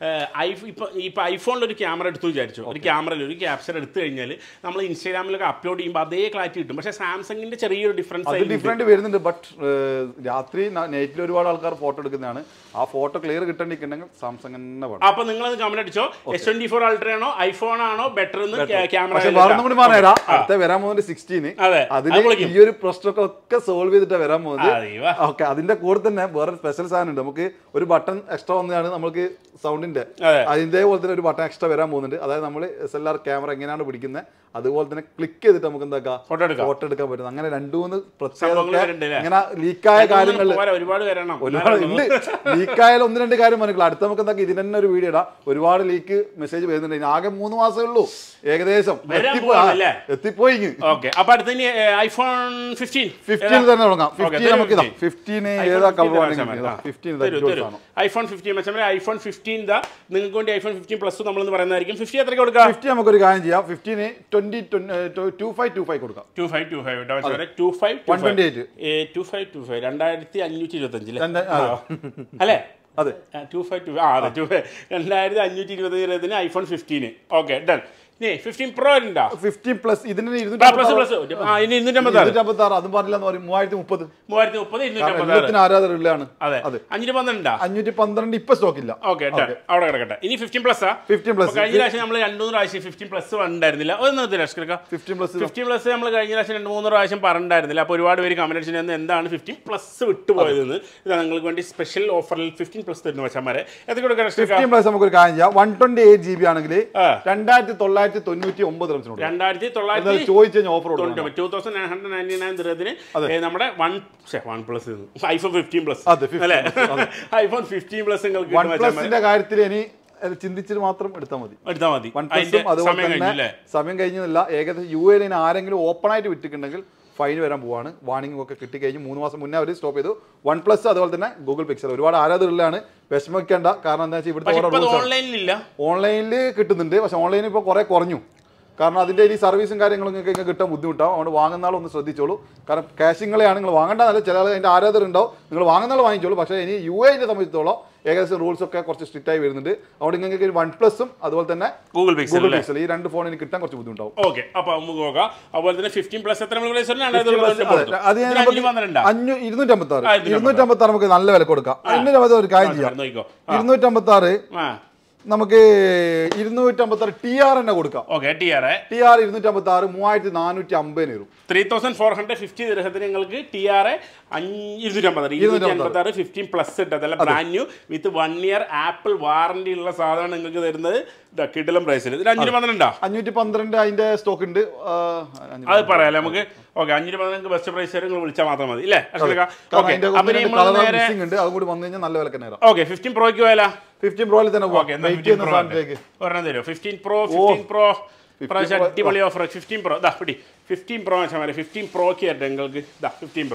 ഐഫോ ഇപ്പൊ ഇപ്പൊ ഐഫോണിൽ ഒരു ക്യാമറ എടുത്തു വിചാരിച്ചു ഒരു ക്യാമറയിൽ ഒരു ക്യാപ്ചർ എടുത്തു കഴിഞ്ഞാൽ നമ്മൾ ഇൻസ്റ്റാഗ്രാമിലൊക്കെ അപ്ലോഡ് ചെയ്യുമ്പോൾ അതേ ക്ലാരിറ്റി കിട്ടും പക്ഷേ സാംസങ്ങിന്റെ ചെറിയൊരു ഡിഫറൻസ്
അത് ഡിഫറെന്റ് വരുന്നുണ്ട് ബട്ട് രാത്രി നെറ്റിൽ ഒരുപാട് ആൾക്കാർ ഫോട്ടോ എടുക്കുന്നതാണ് ആ ഫോട്ടോ ക്ലിയർ കിട്ടണ്ടിട്ടുണ്ടെങ്കിൽ സാംസങ് തന്നെ വേണം
അപ്പൊ നിങ്ങൾ കമന്റ് അടിച്ചോ എസ് ട്വന്റി ഫോർ അൾട്ര ആണോ ഐഫോൺ ആണോ ബെറ്റർ എന്ന് ക്യാമറ
പക്ഷെ വേറെ കൂടി പറഞ്ഞുതരാം അടുത്ത വരാൻ പോകുന്നത് സിക്സ്റ്റീന്
അതെ,
അതിൽ
അത് വിളിക്കും.
ഈ ഒരു പ്രശ്നമൊക്കെ ഒക്കെ സോൾവ് ചെയ്തിട്ടാണ് വരാൻ പോകുന്നത്
അറിയുവാ.
ഓക്കെ അതിന്റെ കൂടെ തന്നെ വേറെ സ്പെഷ്യൽ സാധനം ഉണ്ട് നമുക്ക് ഒരു ബട്ടൺ എക്സ്ട്രാ വന്നതാണ് നമുക്ക് സൗണ്ടിന്റെ
അതെ.
അതിന്റെ പോലെ തന്നെ ഒരു ബട്ടൺ എക്സ്ട്രാ വരാൻ പോകുന്നുണ്ട് അതായത് നമ്മൾ എസ് എൽ ആർ ക്യാമറ എങ്ങനെയാണ് പിടിക്കുന്നത് അതുപോലെ തന്നെ ക്ലിക്ക് ചെയ്തിട്ട് നമുക്ക് എന്താക്കാം
ഫോട്ടോ എടുക്കാം
ഫോട്ടോ എടുക്കാൻ പറ്റും അങ്ങനെ രണ്ടു മൂന്ന്
സംഭവങ്ങൾ
പ്രത്യേകത
വരുന്നുണ്ട് അല്ലേ?
ഇങ്ങനെ ലീക്കായ കാര്യങ്ങൾ
പോരാ, ഒരുപാട് വരണം
ഒരുപാട് ഉണ്ട് ലീക്കായാലും ഒന്ന് രണ്ട് കാര്യം പറഞ്ഞില്ല അടുത്ത നമുക്ക് എന്താ ഇതിന് തന്നെ ഒരു വീഡിയോ ഇടാം ഒരുപാട് ലീക്ക് മെസ്സേജ് വരുന്നുണ്ട് ഇനി ആകെ മൂന്ന് മാസമേ ഉള്ളൂ ഏകദേശം
വരാൻ
എത്തിപ്പോ- ആ,
പോവാണല്ലേ?
എത്തിപ്പോയി ഇങ്ങ്.
ഓക്കെ അപ്പൊ അടുത്ത ഇനി ഐഫോൺ ഫിഫ്റ്റീൻ
ഫിഫ്റ്റീൻ തന്നെ തുടങ്ങാം ഫിഫ്റ്റീൻ
തരൂ
നമുക്ക് ഇതാ
15.
ഫിഫ്റ്റീൻ
iPhone
ഏതാ
15
കളർ
തരാം
വേണമെങ്കിലും
ശമരം. ആ,
ഫിഫ്റ്റീൻ
തരൂ, തരൂ. ഐഫോൺ ഫിഫ്റ്റീൻ മെച്ചമേ ഐഫോൺ ഫിഫ്റ്റീൻ ഇതാ നിങ്ങൾക്ക് വേണ്ടി ഐഫോൺ ഫിഫ്റ്റീൻ പ്ലസ് നമ്മളെന്ന് പറയുന്നതായിരിക്കും ഫിഫ്റ്റി എത്രയ്ക്ക് കൊടുക്കാം
ഫിഫ്റ്റി നമുക്കൊരു കാര്യം ചെയ്യാം ഫിഫ്റ്റീന് twenty two five two five കൊടുക്കാം
two five two five two five
one twenty eight
two five two five രണ്ടായിരത്തി അഞ്ഞൂറ്റി ഇരുപത്തി അഞ്ചില്
രണ്ട്- ആ.
അല്ലേ
അതെ
ടു ഫൈവ് ടു ആ അതെ ടു ഫൈവ് രണ്ടായിരത്തി അഞ്ഞൂറ്റി ഇരുപത് ഇരുപതിന് ഐഫോൺ ഫിഫ്റ്റീന് ഓക്കെ ഡൺ ഇനി ഫിഫ്റ്റീൻ പ്രോ ഉണ്ടോ
ഫിഫ്റ്റീൻ പ്ലസ് ഇതിന്
പ്ലസ് പ്ലസ് ആ ഇനി ഇരുന്നൂറ്റമ്പത്തി ആറ്
ഇരുന്നൂറ്റമ്പത്തി ആറ് അതും പറഞ്ഞില്ല എന്ന് പറയും മൂവായിരത്തി മുപ്പത്
മൂവായിരത്തി മുപ്പത് ഇരുന്നൂറ്റമ്പത്തി ആറ്
എല്ലാത്തിന് ആരാധകരുള്ളതാണ്
അതെ
അതെ.
അഞ്ഞൂറ്റി പന്ത്രണ്ടാ
അഞ്ഞൂറ്റി പന്ത്രണ്ട് ഇപ്പൊ സ്റ്റോക്ക് ഇല്ല
ഓക്കെ അവിടെ കിടക്കട്ടെ ഇനി ഫിഫ്റ്റീൻ പ്ലസ് ആ
ഫിഫ്റ്റീൻ പ്ലസ്
കഴിഞ്ഞ പ്രാവശ്യം നമ്മൾ രണ്ടു മൂന്ന് പ്രാവശ്യം ഫിഫ്റ്റീൻ പ്ലസ് ഉണ്ടായിരുന്നില്ല ഒന്ന് നിർത്തില്ല അഷ്കർക്ക
ഫിഫ്റ്റീൻ പ്ലസ്
ഫിഫ്റ്റീൻ പ്ലസ് നമ്മൾ കഴിഞ്ഞ പ്രാവശ്യം രണ്ട് മൂന്ന് പ്രാവശ്യം പറഞ്ഞിട്ടുണ്ടായിരുന്നില്ല അപ്പോൾ ഒരുപാട് പേര് കമന്റ് അടിച്ചിരുന്നത് എന്താണ് ഫിഫ്റ്റീൻ പ്ലസ് വിട്ടുപോയതെന്ന് ഇതാ നിങ്ങൾക്ക് വേണ്ടി സ്പെഷ്യൽ ഓഫറിൽ ഫിഫ്റ്റീൻ പ്ലസ് തരുന്നു വച്ചാമാരെ എത്ര കൊടുക്കാം അഷ്കർക്ക
ഫിഫ്റ്റീൻ പ്ലസ് നമുക്ക് ഒരു കാര്യം ചെയ്യാം one twenty eight G B ആണെങ്കിൽ
ആ.
രണ്ടായിരത്തി തൊള്ളായിരത്തി തൊണ്ണൂറ്റി ഒമ്പത് റംസിനോട്
രണ്ടായിരത്തി തൊള്ളായിരത്തി
ചോദിച്ചു കഴിഞ്ഞാൽ ഓഫർ കൊടുക്കണം
two thousand nine hundred ninety nine ദൃഹത്തിന് നമ്മുടെ one one plus iPhone fifteen plus
അതെ, 15
അല്ലേ ഐഫോൺ ഫിഫ്റ്റീൻ പ്ലസ് നിങ്ങൾക്ക്
വൺ
കിട്ടും വച്ചാൽ
പ്ലസിന്റെ കാര്യത്തിൽ ഇനി അത് ചിന്തിച്ചിട്ട് മാത്രം എടുത്താൽ മതി
എടുത്താൽ മതി
വൺ
അതിന്റെ
പ്ലസും അതുപോലെ
സമയം കഴിഞ്ഞു
തന്നെ
അല്ലേ
സമയം കഴിഞ്ഞില്ല ഏകദേശം യു എയിൽ ആരെങ്കിലും ഓപ്പൺ ആയിട്ട് വിട്ടിട്ടുണ്ടെങ്കിൽ ഫൈൻ വരാൻ പോവാണ് വാണിംഗ് ഒക്കെ കിട്ടിക്കഴിഞ്ഞ് മൂന്ന് മാസം മുന്നേ അവർ സ്റ്റോപ്പ് ചെയ്തു വൺ പ്ലസ് അതുപോലെ തന്നെ ഗൂഗിൾ പിക്സൽ ഒരുപാട് ആരാധകരുള്ളതാണ് വിഷമിക്കേണ്ട കാരണം എന്താ വെച്ചാൽ ഇവിടുത്തെ
പക്ഷെ
ഓരോ
ഇപ്പൊ
rules ആണ്.
ഓൺലൈനിലില്ല
ഓൺലൈനിൽ കിട്ടുന്നുണ്ട് പക്ഷെ ഓൺലൈനിൽ ഇപ്പോൾ കുറേ കുറഞ്ഞു കാരണം അതിൻ്റെ ഈ സർവീസും കാര്യങ്ങളും നിങ്ങൾക്ക് ഇങ്ങനെ കിട്ടാൻ ബുദ്ധിമുട്ടാവും അതുകൊണ്ട് വാങ്ങുന്ന ആൾ ഒന്ന് ശ്രദ്ധിച്ചോളൂ കാരണം ക്യാഷിങ്ങളെയാണ് നിങ്ങൾ വാങ്ങേണ്ടതല്ല ചില ആൾ അതിൻ്റെ ആരാധകർ ഉണ്ടാവും നിങ്ങൾ വാങ്ങുന്ന ആൾ വാങ്ങിച്ചോളൂ പക്ഷേ ഇനി യു എനെ സംബന്ധിച്ചിടത്തോളം ഏകദേശം റൂൾസ് ഒക്കെ കുറച്ച് സ്ട്രിക്റ്റ് ആയി വരുന്നുണ്ട് അതുകൊണ്ട് നിങ്ങൾക്ക് വൺ പ്ലസും അതുപോലെ തന്നെ
ഗൂഗിൾ പിക്സൽ
ഗൂഗിൾ
അല്ലേ
പിക്സൽ ഈ രണ്ട് ഫോണിന് കിട്ടാൻ കുറച്ച് ബുദ്ധിമുട്ടാവും
ഓക്കെ അപ്പൊ നമുക്ക് നോക്കാം അതുപോലെ തന്നെ ഫിഫ്റ്റീൻ പ്ലസ് എത്ര നമ്മൾ പ്ലേസ്
അതെ, അത് ഞാൻ നമുക്ക്
പന്ത്രണ്ടാ
അഞ്ഞൂ ഇരുന്നൂറ്റമ്പത്തി ആറ്
ആ,
ഇരുന്നൂറ്റമ്പത്തി ആറ് നമുക്ക് നല്ല വില കൊടുക്കാം ഇരുന്നൂറ്റമ്പത്തി ഒരു കാര്യം ചെയ്യാം
നോക്കിക്കോ
ഇരുന്നൂറ്റമ്പത്തി ആറ്
ആ
നമുക്ക് ഇരുന്നൂറ്റമ്പത്തി ആറ് ടി ആർ തന്നെ കൊടുക്കാം
okay T R
T R ഇരുന്നൂറ്റമ്പത്തി ആറ് മൂവായിരത്തി നാനൂറ്റി അമ്പതിന് വരും
three thousand four hundred fifty ദിർഹത്തിന് നിങ്ങൾക്ക് ടി ആർ ഇരുന്നൂറ്റമ്പത് ഇരുന്നൂറ്റി അൻപത്തി ആറ് ഫിഫ്റ്റീൻ പ്ലസ് ഇട്ടതല്ല brand new with one year Apple warranty ഉള്ള സാധനം നിങ്ങൾക്ക് തരുന്നത് കിട്ടലും പ്രൈസിൽ ഇതിൽ അഞ്ഞൂറ് പന്ത്രണ്ടാ
അഞ്ഞൂറ്റി പന്ത്രണ്ട് അതിന്റെ സ്റ്റോക്ക് ഉണ്ട് ആ, അഞ്ഞൂറ്റി
അത് പറയാല്ലേ നമുക്ക് ഓക്കെ അഞ്ഞൂറ് പന്ത്രണ്ട് ബെസ്റ്റ് പ്രൈസ് വരെ നിങ്ങൾ വിളിച്ചാൽ മാത്രം മതി ഇല്ലേ
കാരണം
ഓക്കെ
അതിന്റെ
അപ്പൊ
ഒന്ന് രണ്ട്
നമ്മൾ
കളർ
നേരെ
മിസ്സിംഗ് ഉണ്ട് അതും കൂടി വന്നു കഴിഞ്ഞാൽ നല്ല വിലക്ക് നേരം
ഓക്കെ ഫിഫ്റ്റീൻ പ്രോയ്ക്ക് പോയാലാ
ഫിഫ്റ്റീൻ പ്രോയിൽ തന്നെ പോവാം
ഓക്കെ
വെയിറ്റ് ചെയ്യുന്ന സാധനത്തേക്ക്
ഒരെണ്ണം തരുമോ ഫിഫ്റ്റീൻ പ്രോ ഫിഫ്റ്റീൻ പ്രോ
15
പ്രാവശ്യം
Pro,
അടിപൊളി ഓഫർ ഫിഫ്റ്റീൻ പ്രോ ദാ പിടി ഫിഫ്റ്റീൻ പ്രോ വെച്ചാൽ മതി ഫിഫ്റ്റീൻ പ്രോക്ക് ആയിട്ട് നിങ്ങൾക്ക് ദാ ഫിഫ്റ്റീൻ പ്രോ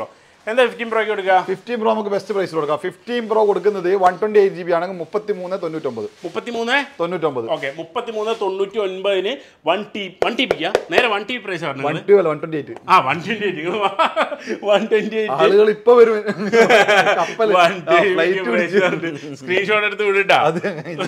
എന്താ ഫിഫ്റ്റീൻ പ്രോയ്ക്ക് കൊടുക്കുക
ഫിഫ്റ്റീൻ പ്രോ നമുക്ക് ബെസ്റ്റ് പ്രൈസിൽ കൊടുക്കാം ഫിഫ്റ്റീൻ പ്രോ കൊടുക്കുന്നത് one twenty eight G B ആണെങ്കിൽ മുപ്പത്തി മൂന്ന് തൊണ്ണൂറ്റൊമ്പത്
മുപ്പത്തിമൂന്ന്
തൊണ്ണൂറ്റൊമ്പത്
ഓക്കെ മുപ്പത്തിമൂന്ന് തൊണ്ണൂറ്റി ഒൻപതിന് വൺ ടി വൺ ടി പിക്കാ നേരെ വൺ ടി പ്രൈസ്
വൺ
പറഞ്ഞത്
ടു അല്ല വൺ ട്വന്റി എയ്റ്റ്
ആ one twenty eight one twenty eight
ആളുകൾ ഇപ്പൊ വരും കപ്പൽ ഫ്ലൈറ്റ്
സ്ക്രീൻഷോട്ട് എടുത്ത് വിടട്ടാ
അത്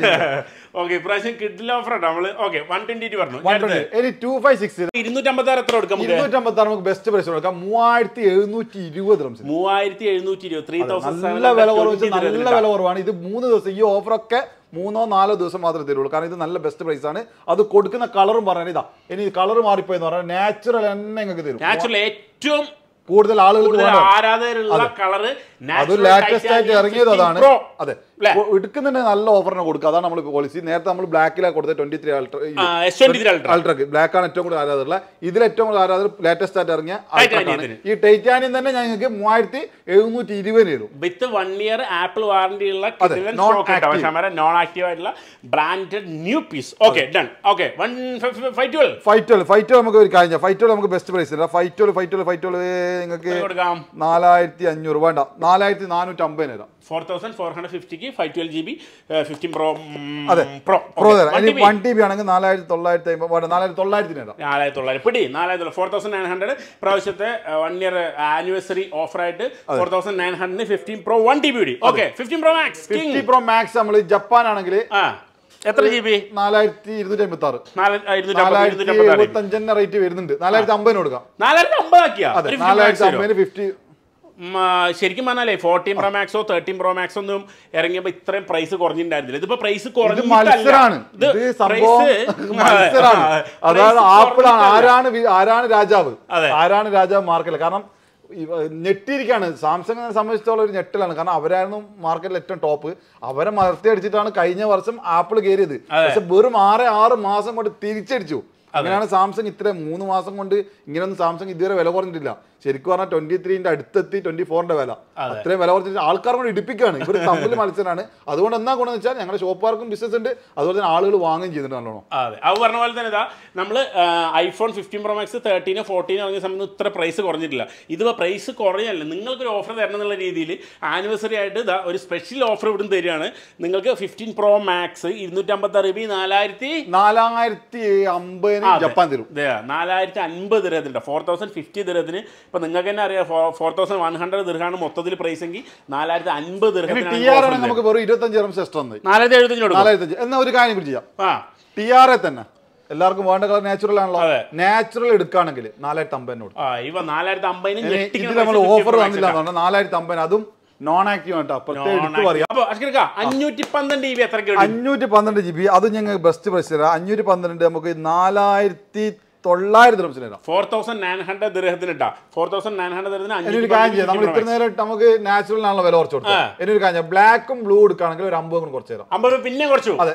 ഓക്കെ ഇപ്രാവശ്യം കിഡിൽ ഓഫർ ആണ് നമ്മള് ഓക്കെ വൺ ട്വന്റി എയ്റ്റ് പറഞ്ഞു
വൺ ട്വന്റി ഇനി ടു ഫൈവ് സിക്സ്
ഇരുന്നൂറ്റമ്പത്തി ആറ് എത്ര കൊടുക്കാം നമുക്ക്
ഇരുന്നൂറ്റമ്പത്തി ആറ് നമുക്ക് ബെസ്റ്റ് പ്രൈസ് കൊടുക്കാം മൂവായിരത്തി എഴുന്നൂറ്റി ഇരുപത് റംസ്
മൂവായിരത്തി എഴുന്നൂറ്റി ഇരുപത് ത്രീ
നല്ല വില കുറവ് വെച്ചാൽ നല്ല വില കുറവാണ് ഇത് മൂന്ന് ദിവസം ഈ ഓഫറൊക്കെ മൂന്നോ നാലോ ദിവസം മാത്രമേ തരുള്ളൂ കാരണം ഇത് നല്ല ബെസ്റ്റ് പ്രൈസ് ആണ് അത് കൊടുക്കുന്ന കളറും പറഞ്ഞാൽ ഇതാ ഇനി കളർ മാറിപ്പോയെന്ന് പറഞ്ഞാൽ നാച്ചുറൽ തന്നെ നിങ്ങൾക്ക് തരും
നാച്ചുറൽ ഏറ്റവും
കൂടുതൽ ആളുകൾക്ക്
കൂടുതൽ
വേണം
ആരാധകരുള്ള കളറ്
അത് ലാറ്റസ്റ്റ് ആയിട്ട് ഇറങ്ങിയത് അതാണ് അതെ
ല്ലേ?
കൊ- എടുക്കുന്നുണ്ടെങ്കിൽ നല്ല ഓഫറിന് കൊടുക്കുക അതാണ് നമ്മൾ പോളിസി നേരത്തെ നമ്മൾ ബ്ലാക്കിലാണ് കൊടുത്തത് twenty three
S twenty three ultra
അൾട്രക്ക് ബ്ലാക്ക് ആണ് ഏറ്റവും കൂടുതൽ ആരാധകരുള്ള ഇതിൽ ഏറ്റവും കൂടുതൽ ആരാധകർ ലേറ്റസ്റ്റ് ആയിട്ട് ഇറങ്ങിയ Ultra ആണ്.
Titanium.
ഈ ടൈറ്റാനിയം തന്നെ ഞങ്ങൾക്ക് മൂവായിരത്തി എഴുന്നൂറ്റി ഇരുപതിന് തരും
with one year Apple warranty ഉള്ള
അതെ, non active.
നോൺ ആക്റ്റീവ് ആയിട്ടുള്ള branded new piece okay done okay one five twelve
ഫൈറ്റോൾ ഫൈറ്റോൾ നമുക്ക് ഒരു കാര്യം ഫൈറ്റോൾ നമുക്ക് ബെസ്റ്റ് പ്രൈസ് ഇല്ല ഫൈറ്റോൾ ഫൈറ്റോൾ ഫൈറ്റോൾ നിങ്ങൾക്ക്
കൊടുക്കാം
നാലായിരത്തി അഞ്ഞൂറ് വേണ്ട നാലായിരത്തി നാനൂറ്റി അമ്പതിന് തരാം
ഫോർ തൗസൻഡ് ഫോർ ഹൺഡ്രഡ് ഫിഫ്റ്റിക്ക് five twelve G B fifteen pro
അതെ.
പ്രോ
പ്രോ തരാം ഇനി വൺ ടി ബി ആണെങ്കിൽ നാലായിരത്തി തൊള്ളായിരത്തി അമ്പത് വേണ്ട നാലായിരത്തി തൊള്ളായിരത്തിന് തരാം
നാലായിരത്തി തൊള്ളായിരം പിടി നാലായിരത്തി തൊള്ളായിരം ഫോർ തൗസൻഡ് നയൻ ഹൺഡ്രഡ് പ്രാവശ്യത്തെ വൺ ഇയർ ആനിവേഴ്സറി ഓഫറായിട്ട് four thousand nine hundred fifteen pro one T B D okay fifteen pro max
fifty pro max നമ്മൾ ജപ്പാൻ ആണെങ്കിൽ
ആ എത്ര ജി ബി
നാലായിരത്തി ഇരുന്നൂറ്റി അമ്പത്തി ആറ്
നാലായിരത്തി
നാലായിരത്തി എഴുപത്തി അഞ്ചിന്റെ റേറ്റ് വരുന്നുണ്ട് നാലായിരത്തി അമ്പതിന് കൊടുക്കാം
നാലായിരത്തി അമ്പതാക്കിയാ
അതെ നാലായിരത്തി അമ്പതിന് ഫിഫ്റ്റി
ഉം, ആ, ശരിക്കും പറഞ്ഞാലേ ഫോർട്ടീൻ പ്രോ മാക്സോ തേർട്ടീൻ പ്രോ മാക്സോ ഒന്നും ഇറങ്ങിയപ്പോ ഇത്രയും പ്രൈസ് കുറഞ്ഞിട്ടുണ്ടായിരുന്നില്ല ഇതിപ്പോ പ്രൈസ്
ഇത് മത്സരാണ് ഇത് സംഭവം മത്സരാണ് അതാണ് ആപ്പിളാണ് ആരാണ് വി- ആരാണ് രാജാവ്
അതെ.
ആരാണ് രാജാവ് മാർക്കറ്റിൽ കാരണം ഇവ- ഞെട്ടിയിരിക്കുകയാണ് സാംസങ്ങിനെ സംബന്ധിച്ചിടത്തോളം ഒരു ഞെട്ടലാണ് കാരണം അവരായിരുന്നു മാർക്കറ്റിൽ ഏറ്റവും ടോപ്പ് അവരെ മറത്തി അടിച്ചിട്ടാണ് കഴിഞ്ഞ വർഷം ആപ്പിൾ കയറിയത് പക്ഷെ വെറും ആറ് ആറ് മാസം കൊണ്ട് തിരിച്ചടിച്ചു അങ്ങനെയാണ് സാംസങ് ഇത്ര മൂന്ന് മാസം കൊണ്ട് ഇങ്ങനെയൊന്നും സാംസങ് ഇതുവരെ വില കുറഞ്ഞിട്ടില്ല ശരിക്കും പറഞ്ഞാൽ ട്വന്റി ത്രീന്റെ അടുത്തെത്തി ട്വന്റി ഫോറിന്റെ വില അത്രയും വില കുറച്ചിട്ട് ആൾക്കാർ കൊണ്ട് ഇടിപ്പിക്കുകയാണ് ഇവർ തമ്മിൽ മത്സരമാണ് അതുകൊണ്ട് എന്താ ഗുണം വെച്ചാൽ ഞങ്ങളുടെ ഷോപ്പുകാർക്കും ബിസിനസ് ഉണ്ട് അതുപോലെ തന്നെ ആളുകൾ വാങ്ങുകയും ചെയ്യുന്നുണ്ട് നല്ലോണം
അതെ അത് പറഞ്ഞ പോലെ തന്നെ ഇതാ നമ്മൾ ഐഫോൺ ഫിഫ്റ്റീൻ പ്രോ മാക്സ് തേർട്ടീനോ ഫോർട്ടീനോ ഇറങ്ങിയ സമയത്ത് ഇത്ര പ്രൈസ് കുറഞ്ഞിട്ടില്ല ഇതിപ്പോൾ പ്രൈസ് കുറയല്ല നിങ്ങൾക്കൊരു ഓഫർ തരണം എന്നുള്ള രീതിയിൽ ആനിവേഴ്സറി ആയിട്ട് ഇതാ ഒരു സ്പെഷ്യൽ ഓഫർ ഇവിടുന്ന് തരികയാണ് നിങ്ങൾക്ക് ഫിഫ്റ്റീൻ പ്രോ മാക്സ് ഇരുന്നൂറ്റമ്പത്തി രൂപ നാലായിരത്തി
നാലായിരത്തി അമ്പതിന്
ആ, അതെ.
ജപ്പാൻ തരും
ഇതെ, നാലായിരത്തി അൻപത് ദിരഹത്തിൻ്റെ ഫോർ തൗസൻഡ് ഫിഫ്റ്റി ദിരഹത്തിന് ഇപ്പൊ നിങ്ങൾക്ക് തന്നെ അറിയാം ഫോർ തൗസൻഡ് വൺ ഹൺഡ്രഡ് ദിർഹാണ് മൊത്തത്തിൽ പ്രൈസ് എങ്കിൽ നാലായിരത്തി അൻപത്
ടി ആർ ആണെങ്കിൽ നമുക്ക് വെറും ഇരുപത്തഞ്ച് റംസ് എക്സ്ട്രാ തന്നു
നാലായിരത്തി എഴുപത്തഞ്ച് കൊടുക്കും
നാലായിരത്തഞ്ച് എന്നാ ഒരു കാര്യം കൂടി ചെയ്യാം
ആ
ടി ആർ എ തന്നെ എല്ലാവർക്കും വേണ്ട കളർ നാച്ചുറൽ ആണല്ലോ
അതെ.
നാച്ചുറൽ എടുക്കുകയാണെങ്കിൽ നാലായിരത്തി അമ്പതിന് കൊടുക്കും
ആ ഇവ നാലായിരത്തി അമ്പതിന്
ഇനി ഇതിൽ നമ്മൾ ഓഫർ തന്നില്ല എന്നാണ് നാലായിരത്തി അമ്പതിന് അതും നോൺ ആക്റ്റീവ് ആണ് കേട്ടോ പ്രത്യേകം എടുത്ത് പറയാം
അപ്പൊ അഷ്കർക്ക അഞ്ഞൂറ്റി പന്ത്രണ്ട് ജി ബി എത്രയ്ക്ക് കിട്ടും
അഞ്ഞൂറ്റി പന്ത്രണ്ട് ജി ബി അത് ഞങ്ങൾക്ക് ബെസ്റ്റ് പ്രൈസ് തരാം അഞ്ഞൂറ്റി പന്ത്രണ്ട് നമുക്ക് നാലായിരത്തി തൊള്ളായിരത്തി റംസിന് തരാം
ഫോർ തൗസൻഡ് നയൻ ഹൺഡ്രഡ് ദിർഹത്തിന് ഇട്ടാ ഫോർ തൗസൻഡ് നയൻ ഹൺഡ്രഡ് ദിർഹത്തിന്
ഇനി ഒരു കാര്യം ചെയ്യാം നമ്മൾ ഇത്ര നേരം നമുക്ക് നാച്ചുറലിനാണല്ലോ വില കുറച്ച് കൊടുക്കുക ഇനി ഒരു കാര്യം ചെയ്യാം ബ്ലാക്കും ബ്ലൂ എടുക്കുകയാണെങ്കിൽ ഒരു അമ്പത് കൂടി കുറച്ച് തരാം
അമ്പത് രൂപ പിന്നെ കുറച്ചു
അതെ,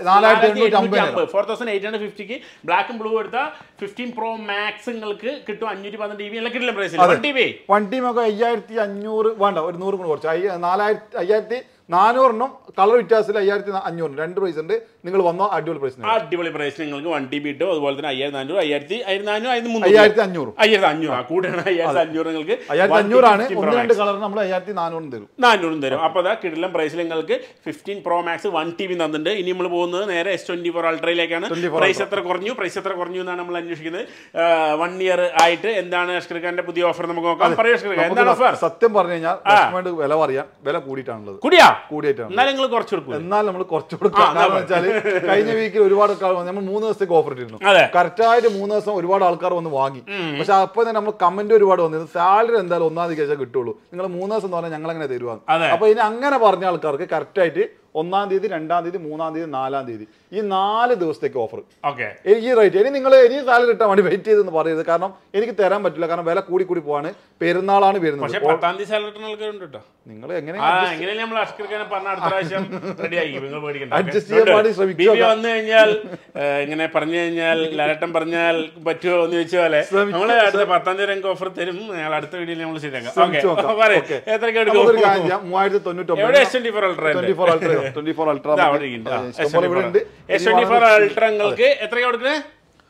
4850
ഫോർ തൗസൻഡ് എയ്റ്റ് ഹൺഡ്രഡ് ഫിഫ്റ്റിക്ക് ബ്ലാക്കും ബ്ലൂ എടുത്താൽ ഫിഫ്റ്റീൻ പ്രോ മാക്സ് നിങ്ങൾക്ക് കിട്ടും അഞ്ഞൂറ്റി പന്ത്രണ്ട് ജി ബി എല്ലാം കിട്ടില്ല price one T B
one ടീം ഒക്കെ അയ്യായിരത്തി അഞ്ഞൂറ് വേണ്ട ഒരു നൂറ് കൂടി കുറച്ച് അയ്യ- നാലായിരത്തി അയ്യായിരത്തി നാനൂറിനും കളർ വ്യത്യാസത്തിൽ അയ്യായിരത്തി അഞ്ഞൂറിനും രണ്ട് പ്രൈസ് ഉണ്ട് നിങ്ങൾ വന്നോ അടിപൊളി പ്രൈസ്
അടിപൊളി പ്രൈസ് നിങ്ങൾക്ക് വൺ ടി ബി കിട്ടും അതുപോലെ തന്നെ അയ്യായിരത്തി നാനൂറ് അയ്യായിരത്തി അയ്യായിരത്തി നാനൂറ് ആയിരത്തി മുന്നൂറ്
അയ്യായിരത്തി അഞ്ഞൂറ്
അയ്യായിരത്തി അഞ്ഞൂറ് ആ കൂടെയാണ് അയ്യായിരത്തി അഞ്ഞൂറ് നിങ്ങൾക്ക്
അയ്യായിരത്തി
1
അഞ്ഞൂറാണ്
50 Pro
ഒന്ന്
Max.
രണ്ട് കളറിന് നമ്മൾ അയ്യായിരത്തി നാനൂറും തരും
നാനൂറും തരും അപ്പോൾ അതാ കിടിലം പ്രൈസിൽ നിങ്ങൾക്ക് fifteen pro max one T B തന്നിട്ടുണ്ട് ഇനി നമ്മൾ പോകുന്നത് നേരെ എസ് ട്വന്റി ഫോർ അൾട്രയിലേക്കാണ്
24
പ്രൈസ് എത്ര കുറഞ്ഞു പ്രൈസ് എത്ര കുറഞ്ഞു എന്നാണ് നമ്മൾ അന്വേഷിക്കുന്നത് വൺ ഇയർ ആയിട്ട് എന്താണ് അഷ്കർ ഖാന്റെ പുതിയ ഓഫർ നമുക്ക് നോക്കാം പറയൂ അഷ്കർ ഖാൻ എന്താണ് ഓഫർ
സത്യം പറഞ്ഞു കഴിഞ്ഞാൽ റെസ്റ്റോറന്റ് വില പറയാൻ വില കൂടിയിട്ടാണുള്ളത്
കൂടിയാ
കൂടിയിട്ടാണ്
എന്നാലും നിങ്ങൾ കുറച്ച് കൊടുക്കും
എന്നാൽ നമ്മൾ കുറച്ച് കൊടുക്കാം കാരണം വെച്ചാൽ കഴിഞ്ഞ വീക്കിൽ ഒരുപാട് നമ്മൾ മൂന്ന് ദിവസത്തേക്ക് ഓഫർ ഇട്ടിരുന്നു
അതെ
കറക്റ്റായിട്ട് മൂന്ന് ദിവസം ഒരുപാട് ആൾക്കാർ വന്ന് വാങ്ങി പക്ഷെ അപ്പൊ തന്നെ നമ്മൾ കമന്റ് ഒരുപാട് വന്നിരുന്നു സാലറി എന്തായാലും ഒന്നാം തീയതി ശേഷം കിട്ടുള്ളൂ നിങ്ങൾ മൂന്ന് ദിവസം എന്ന് പറഞ്ഞാൽ ഞങ്ങൾ എങ്ങനെ തരുവാന്ന്
അതെ.
അപ്പൊ ഇനി അങ്ങനെ പറഞ്ഞ ആൾക്കാർക്ക് കറക്റ്റ് ആയിട്ട് ഒന്നാം തീയതി രണ്ടാം തീയതി മൂന്നാം തീയതി നാലാം തീയതി ഈ നാല് ദിവസത്തേക്ക് ഓഫർ
ഓക്കെ
ഈ റേറ്റ് ഇനി നിങ്ങൾ ഇനി സാലറി കിട്ടാൻ വേണ്ടി വെയിറ്റ് ചെയ്തെന്ന് പറയരുത് കാരണം എനിക്ക് തരാൻ പറ്റില്ല കാരണം വില കൂടി കൂടി പോവാണ് പെരുന്നാളാണ് വരുന്നത്
പക്ഷെ പത്താം തീയതി സാലറി ആൾക്കാരുണ്ട് കേട്ടോ
നിങ്ങൾ എങ്ങനെ
ആ എങ്ങനെയല്ലേ നമ്മൾ അഷ്കർ ഖാനെ പറഞ്ഞ അടുത്ത പ്രാവശ്യം റെഡി ആക്കി നിങ്ങൾ
Adjust ചെയ്യാൻ വേണ്ടി ശ്രമിച്ചു
ബി വന്നു കഴിഞ്ഞാൽ ഏഹ്, ഇങ്ങനെ പറഞ്ഞു കഴിഞ്ഞാൽ ലാലട്ടൻ പറഞ്ഞാൽ പറ്റുമോ എന്ന് ചോദിച്ച പോലെ
ശ്രമിച്ചു.
നമ്മള് അടുത്ത പത്താം തീയതി ഞങ്ങൾക്ക് ഓഫർ തരും ഞങ്ങൾ അടുത്ത വീഡിയോയിൽ നമ്മൾ ശരിയാക്കാം
ശ്രമിച്ചു നോക്കാം.
ഓക്കെ പറയ്
Okay.
എത്രയ്ക്ക്
നമുക്കൊരു
എടുക്കും
കാര്യം ചെയ്യാം മൂവായിരത്തി തൊണ്ണൂറ്റൊമ്പത്
എവിടെ S twenty four ultra
twenty four ultra twenty four ultra
അവിടെ ഇരിക്കുന്നുണ്ട്. ആ, S24
ഇവിടെ ഉണ്ട്
എസ് ട്വന്റി ഫോർ അൾട്ര നിങ്ങൾക്ക് എത്രയ്ക്ക് കൊടുക്കുന്നത്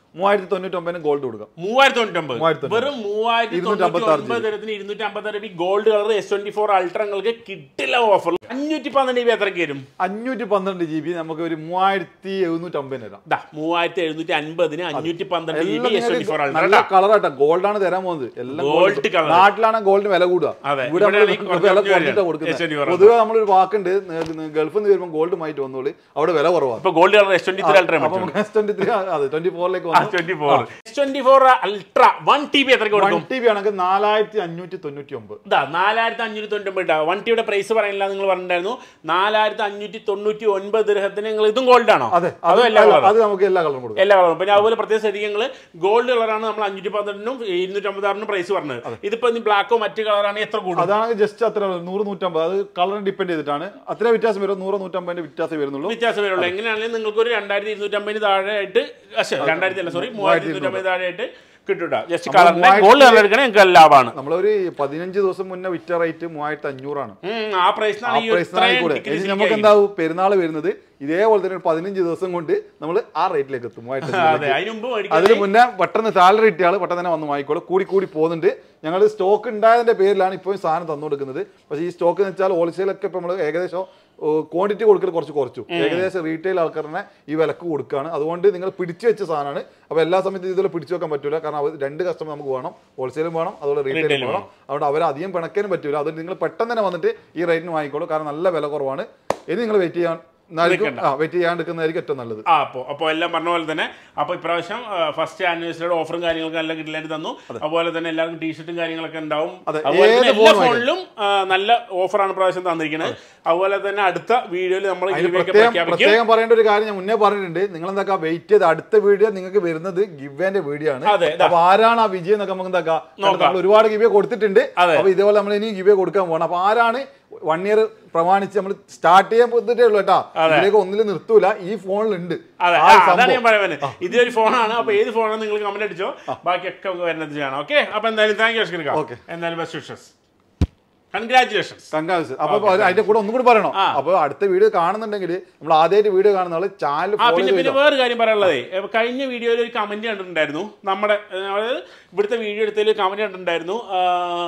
മൂവായിരത്തി തൊണ്ണൂറ്റൊമ്പതിന് ഗോൾഡ് കൊടുക്കാം
മൂവായിരത്തി തൊണ്ണൂറ്റൊമ്പത്
മൂവായിരത്തി
വെറും മൂവായിരത്തി
ഇരുന്നൂറ്റി
തൊണ്ണൂറ്റി
അമ്പത്താറ്
ഒൻപത് തരത്തിന് ഇരുന്നൂറ്റി അമ്പത്താറ് രൂപ gold colour S twenty four അൾട്രങ്ങൾക്ക് കിട്ടില്ല ഓഫർ അഞ്ഞൂറ്റി പന്ത്രണ്ട് രൂപ എത്രയ്ക്ക് വരും
അഞ്ഞൂറ്റി പന്ത്രണ്ട് ജി ബി നമുക്ക് ഒരു മൂവായിരത്തി എഴുന്നൂറ്റമ്പതിന് തരാം
ദാ മൂവായിരത്തി എഴുന്നൂറ്റി അൻപതിന് അഞ്ഞൂറ്റി പന്ത്രണ്ട് ജി
എല്ലാം
ബി എസ് ട്വന്റി
നിങ്ങൾക്ക്
ഫോർ
നല്ല
അൾട്ര
കളറാട്ടാ ഗോൾഡ് ആണ് തരാൻ പോകുന്നത് എല്ലാം
Gold
gold.
colour.
നാട്ടിലാണ് ഗോൾഡിന് വില കൂടുക
അതെ,
ഇവിടെ
ഇവിടെ
നമ്മള്
ആണെങ്കിൽ കുറച്ച്
വില
കുറഞ്ഞ്
കുറഞ്ഞിട്ടാ
വരിക.
കൊടുക്കുന്നത്
S24
പൊതുവെ നമ്മളൊരു വാക്കുണ്ട് ഗൾഫിൽ നിന്ന് വരുമ്പോൾ ഗോൾഡ് മായിട്ട് വന്നോളി അവിടെ വില കുറവാണ്
ഇപ്പൊ gold colour S twenty three ultra
അപ്പൊ നമുക്ക് എസ് ട്വന്റി ത്രീ അതെ ട്വന്റി ഫോറിലേക്ക് വന്നു
twenty four S twenty four ultra one T B എത്രയ്ക്ക്
വൺ
കൊടുക്കും
ടി ബി ആണെങ്കിൽ നാലായിരത്തി അഞ്ഞൂറ്റി തൊണ്ണൂറ്റി ഒമ്പത്
ഇതാ നാലായിരത്തി അഞ്ഞൂറ്റി തൊണ്ണൂറ്റി വൺ ടിയുടെ പ്രൈസ് പറയില്ല നിങ്ങൾ പറഞ്ഞിട്ടുണ്ടായിരുന്നു നാലായിരത്തി അഞ്ഞൂറ്റി തൊണ്ണൂറ്റി ഒൻപത് ദൃഹത്തിന് നിങ്ങൾ ഇതും ഗോൾഡ് ആണോ
അതെ
അതോ
അത്
എല്ലാ
അല്ല,
കളറും
അത് നമുക്ക് എല്ലാ കളറും കൊടുക്കാം
എല്ലാ കളറും പിന്നെ അതുപോലെ പ്രത്യേക ശ്രദ്ധിക്കുക ഗോൾഡ് കളറാണ് നമ്മൾ അഞ്ഞൂറ്റി പന്ത്രണ്ടിനും ഇരുന്നൂറ്റി അമ്പത്താറിനും പ്രൈസ് പറഞ്ഞത് ഇതിപ്പോ ഇനി ബ്ലാക്കോ മറ്റു കളറാണ് എത്ര കൂടും
അതാണ് ജസ്റ്റ് അത്ര നൂറ് നൂറ്റമ്പത് അത് കളറിന് ഡിപ്പെൻഡ് ചെയ്തിട്ടാണ് അത്ര വ്യത്യാസം വരും നൂറ് നൂറ്റമ്പതിന്റെ വ്യത്യാസം വരുന്നുള്ളൂ
വ്യത്യാസം വരുള്ളൂ എങ്ങനെയാണെങ്കിലും നിങ്ങൾക്ക് ഒരു രണ്ടായിരത്തി ഇരുന്നൂറ്റമ്പതിന് താഴെ ആയിട്ട് രണ്ടായിരത്തി അല്ല സോറി മൂവായിരത്തി ഇരുന്നൂറ്റമ്പത് താഴെ ആയിട്ട് കിട്ടൂട്ടാ ജസ്റ്റ് കളറിന്റെ
മൂവായിരത്തി-
ഗോൾഡ് കളർ എടുക്കണേ നിങ്ങൾക്ക് ലാഭമാണ്
നമ്മളൊരു പതിനഞ്ച് ദിവസം മുന്നേ വിറ്റ റേറ്റ് മൂവായിരത്തി അഞ്ഞൂറാണ്
ഉം, ആ പ്രൈസിനാണ്
ആ
ഈ ഒരു
പ്രൈസിനായി
ഇത്രയും
കൂടെ
decrease
ഇനി നമുക്ക്
ഇരിക്കുക.
എന്താവും പെരുന്നാൾ വരുന്നത് ഇതേപോലെ തന്നെ ഒരു പതിനഞ്ച് ദിവസം കൊണ്ട് നമ്മൾ ആ റേറ്റിലേക്ക് എത്തും മൂവായിരത്തി
അതെ
അഞ്ഞൂറിലേക്ക്.
അതിന് മുമ്പ് മേടിക്കാൻ
അതിന് മുന്നേ പെട്ടെന്ന് സാലറി കിട്ടിയ ആൾ പെട്ടെന്ന് തന്നെ വന്ന് വാങ്ങിക്കോളും കൂടി കൂടി പോകുന്നുണ്ട് ഞങ്ങൾ സ്റ്റോക്ക് ഉണ്ടായതിന്റെ പേരിലാണ് ഇപ്പോൾ സാധനം തന്നു കൊടുക്കുന്നത് പക്ഷേ ഈ സ്റ്റോക്ക് എന്ന് വെച്ചാൽ ഹോൾസെയിലൊക്കെ ഇപ്പോൾ നമ്മൾ ഏകദേശം ക്വാണ്ടിറ്റി കൊടുക്കൽ കുറച്ച് കുറച്ചു ഏകദേശം റീറ്റെയിൽ ആൾക്കാരനെ ഈ വിലക്ക് കൊടുക്കുകയാണ് അതുകൊണ്ട് നിങ്ങൾ പിടിച്ചു വെച്ച സാധനമാണ് അപ്പോൾ എല്ലാ സമയത്തും ഇതുപോലെ പിടിച്ചു വെക്കാൻ പറ്റില്ല കാരണം അവർ രണ്ട് കസ്റ്റമർ നമുക്ക് വേണം ഹോൾസെയിലും വേണം അതുപോലെ റീറ്റെയിലും
Retail
വേണം അതുകൊണ്ട് അവർ അധികം പിണക്കാനും പറ്റില്ല അതുകൊണ്ട് നിങ്ങൾ പെട്ടെന്ന് തന്നെ വന്നിട്ട് ഈ റേറ്റിന് വാങ്ങിക്കോളൂ കാരണം നല്ല വില കുറവാണ് ഇനി നിങ്ങൾ വെയിറ്റ് ചെയ്യാൻ എന്നായിരിക്കും ആ വെയിറ്റ് ചെയ്യാണ്ടിരിക്കുന്നതായിരിക്കും ഏറ്റവും നല്ലത്
ആ അപ്പോൾ അപ്പോൾ എല്ലാം പറഞ്ഞ പോലെ തന്നെ അപ്പോൾ ഇപ്രാവശ്യം ഫസ്റ്റ് ആനിവേഴ്സറിയുടെ ഓഫറും കാര്യങ്ങളൊക്കെ എല്ലാം കിട്ടില്ലായിട്ട് തന്നു അതുപോലെ തന്നെ എല്ലാവർക്കും ടീഷർട്ടും കാര്യങ്ങളൊക്കെ ഉണ്ടാവും
അതെ,
അതുപോലെ തന്നെ
ഏത്
എല്ലാ
phone
ഫോണിലും ആ, നല്ല ഓഫറാണ് ഇപ്രാവശ്യം തന്നിരിക്കുന്നത് അതുപോലെ തന്നെ അടുത്ത വീഡിയോയിൽ നമ്മൾ
അതിന്
giveaway ഒക്കെ
പ്രത്യേകം
പ്രഖ്യാപിക്കും
പ്രത്യേകം പറയേണ്ട ഒരു കാര്യം ഞാൻ മുന്നേ പറഞ്ഞിട്ടുണ്ട് നിങ്ങൾ എന്താക്കാ വെയിറ്റ് ചെയ്ത് അടുത്ത വീഡിയോ നിങ്ങൾക്ക് വരുന്നത് ഗിവേന്റെ വീഡിയോ ആണ്
അതെ, ഇതാ.
അപ്പൊ ആരാണ് ആ വിജയം എന്നൊക്കെ നമുക്ക് എന്താക്കാം
നോക്കാം.
നമ്മൾ ഒരുപാട് ഗിവേ കൊടുത്തിട്ടുണ്ട്
അതെ.
അപ്പൊ ഇതേപോലെ നമ്മൾ ഇനി ഗിവേ കൊടുക്കാൻ പോകണം അപ്പൊ ആരാണ് വൺ ഇയർ പ്രമാണിച്ച് നമ്മൾ സ്റ്റാർട്ട് ചെയ്യാൻ പോയിട്ടേ ഉള്ളൂ കേട്ടാ ഇതിലേക്ക് ഒന്നിൽ നിർത്തൂല ഈ ഫോണിലുണ്ട്
അതെ
ആ
ആ,
ഒരു
അതാണ്
സംഭവം.
ഞാൻ പറയുന്നത് ഇതൊരു ഫോണാണ് അപ്പോൾ ഏത് ഫോണാണ് നിങ്ങൾ കമന്റ് അടിച്ചോ ബാക്കിയൊക്കെ നമുക്ക് വരുന്നത് ചെയ്യണം ഓക്കെ അപ്പോൾ എന്തായാലും താങ്ക് യു അഷ്കർ
Okay.
എന്തായാലും ബെസ്റ്റ് വിഷസ് കൺഗ്രാറ്റുലേഷൻസ്
കങ്കാസ് അപ്പൊ അതിന്റെ കൂടെ ഒന്നും കൂടി പറയണം അപ്പൊ അടുത്ത വീഡിയോ കാണുന്നുണ്ടെങ്കിൽ നമ്മൾ ആദ്യമായിട്ട് വീഡിയോ കാണുന്ന ആള് ചാനൽ
ആ
ഫോളോ
പിന്നെ പിന്നെ
ചെയ്തോ
വേറെ കാര്യം പറയാനുള്ളതേ ഇപ്പൊ കഴിഞ്ഞ വീഡിയോയിൽ ഒരു കമന്റ് കണ്ടിട്ടുണ്ടായിരുന്നു നമ്മുടെ ഏ, അതായത് ഇവിടുത്തെ വീഡിയോ എടുത്തതിൽ കമന്റ് കണ്ടിട്ടുണ്ടായിരുന്നു ആ,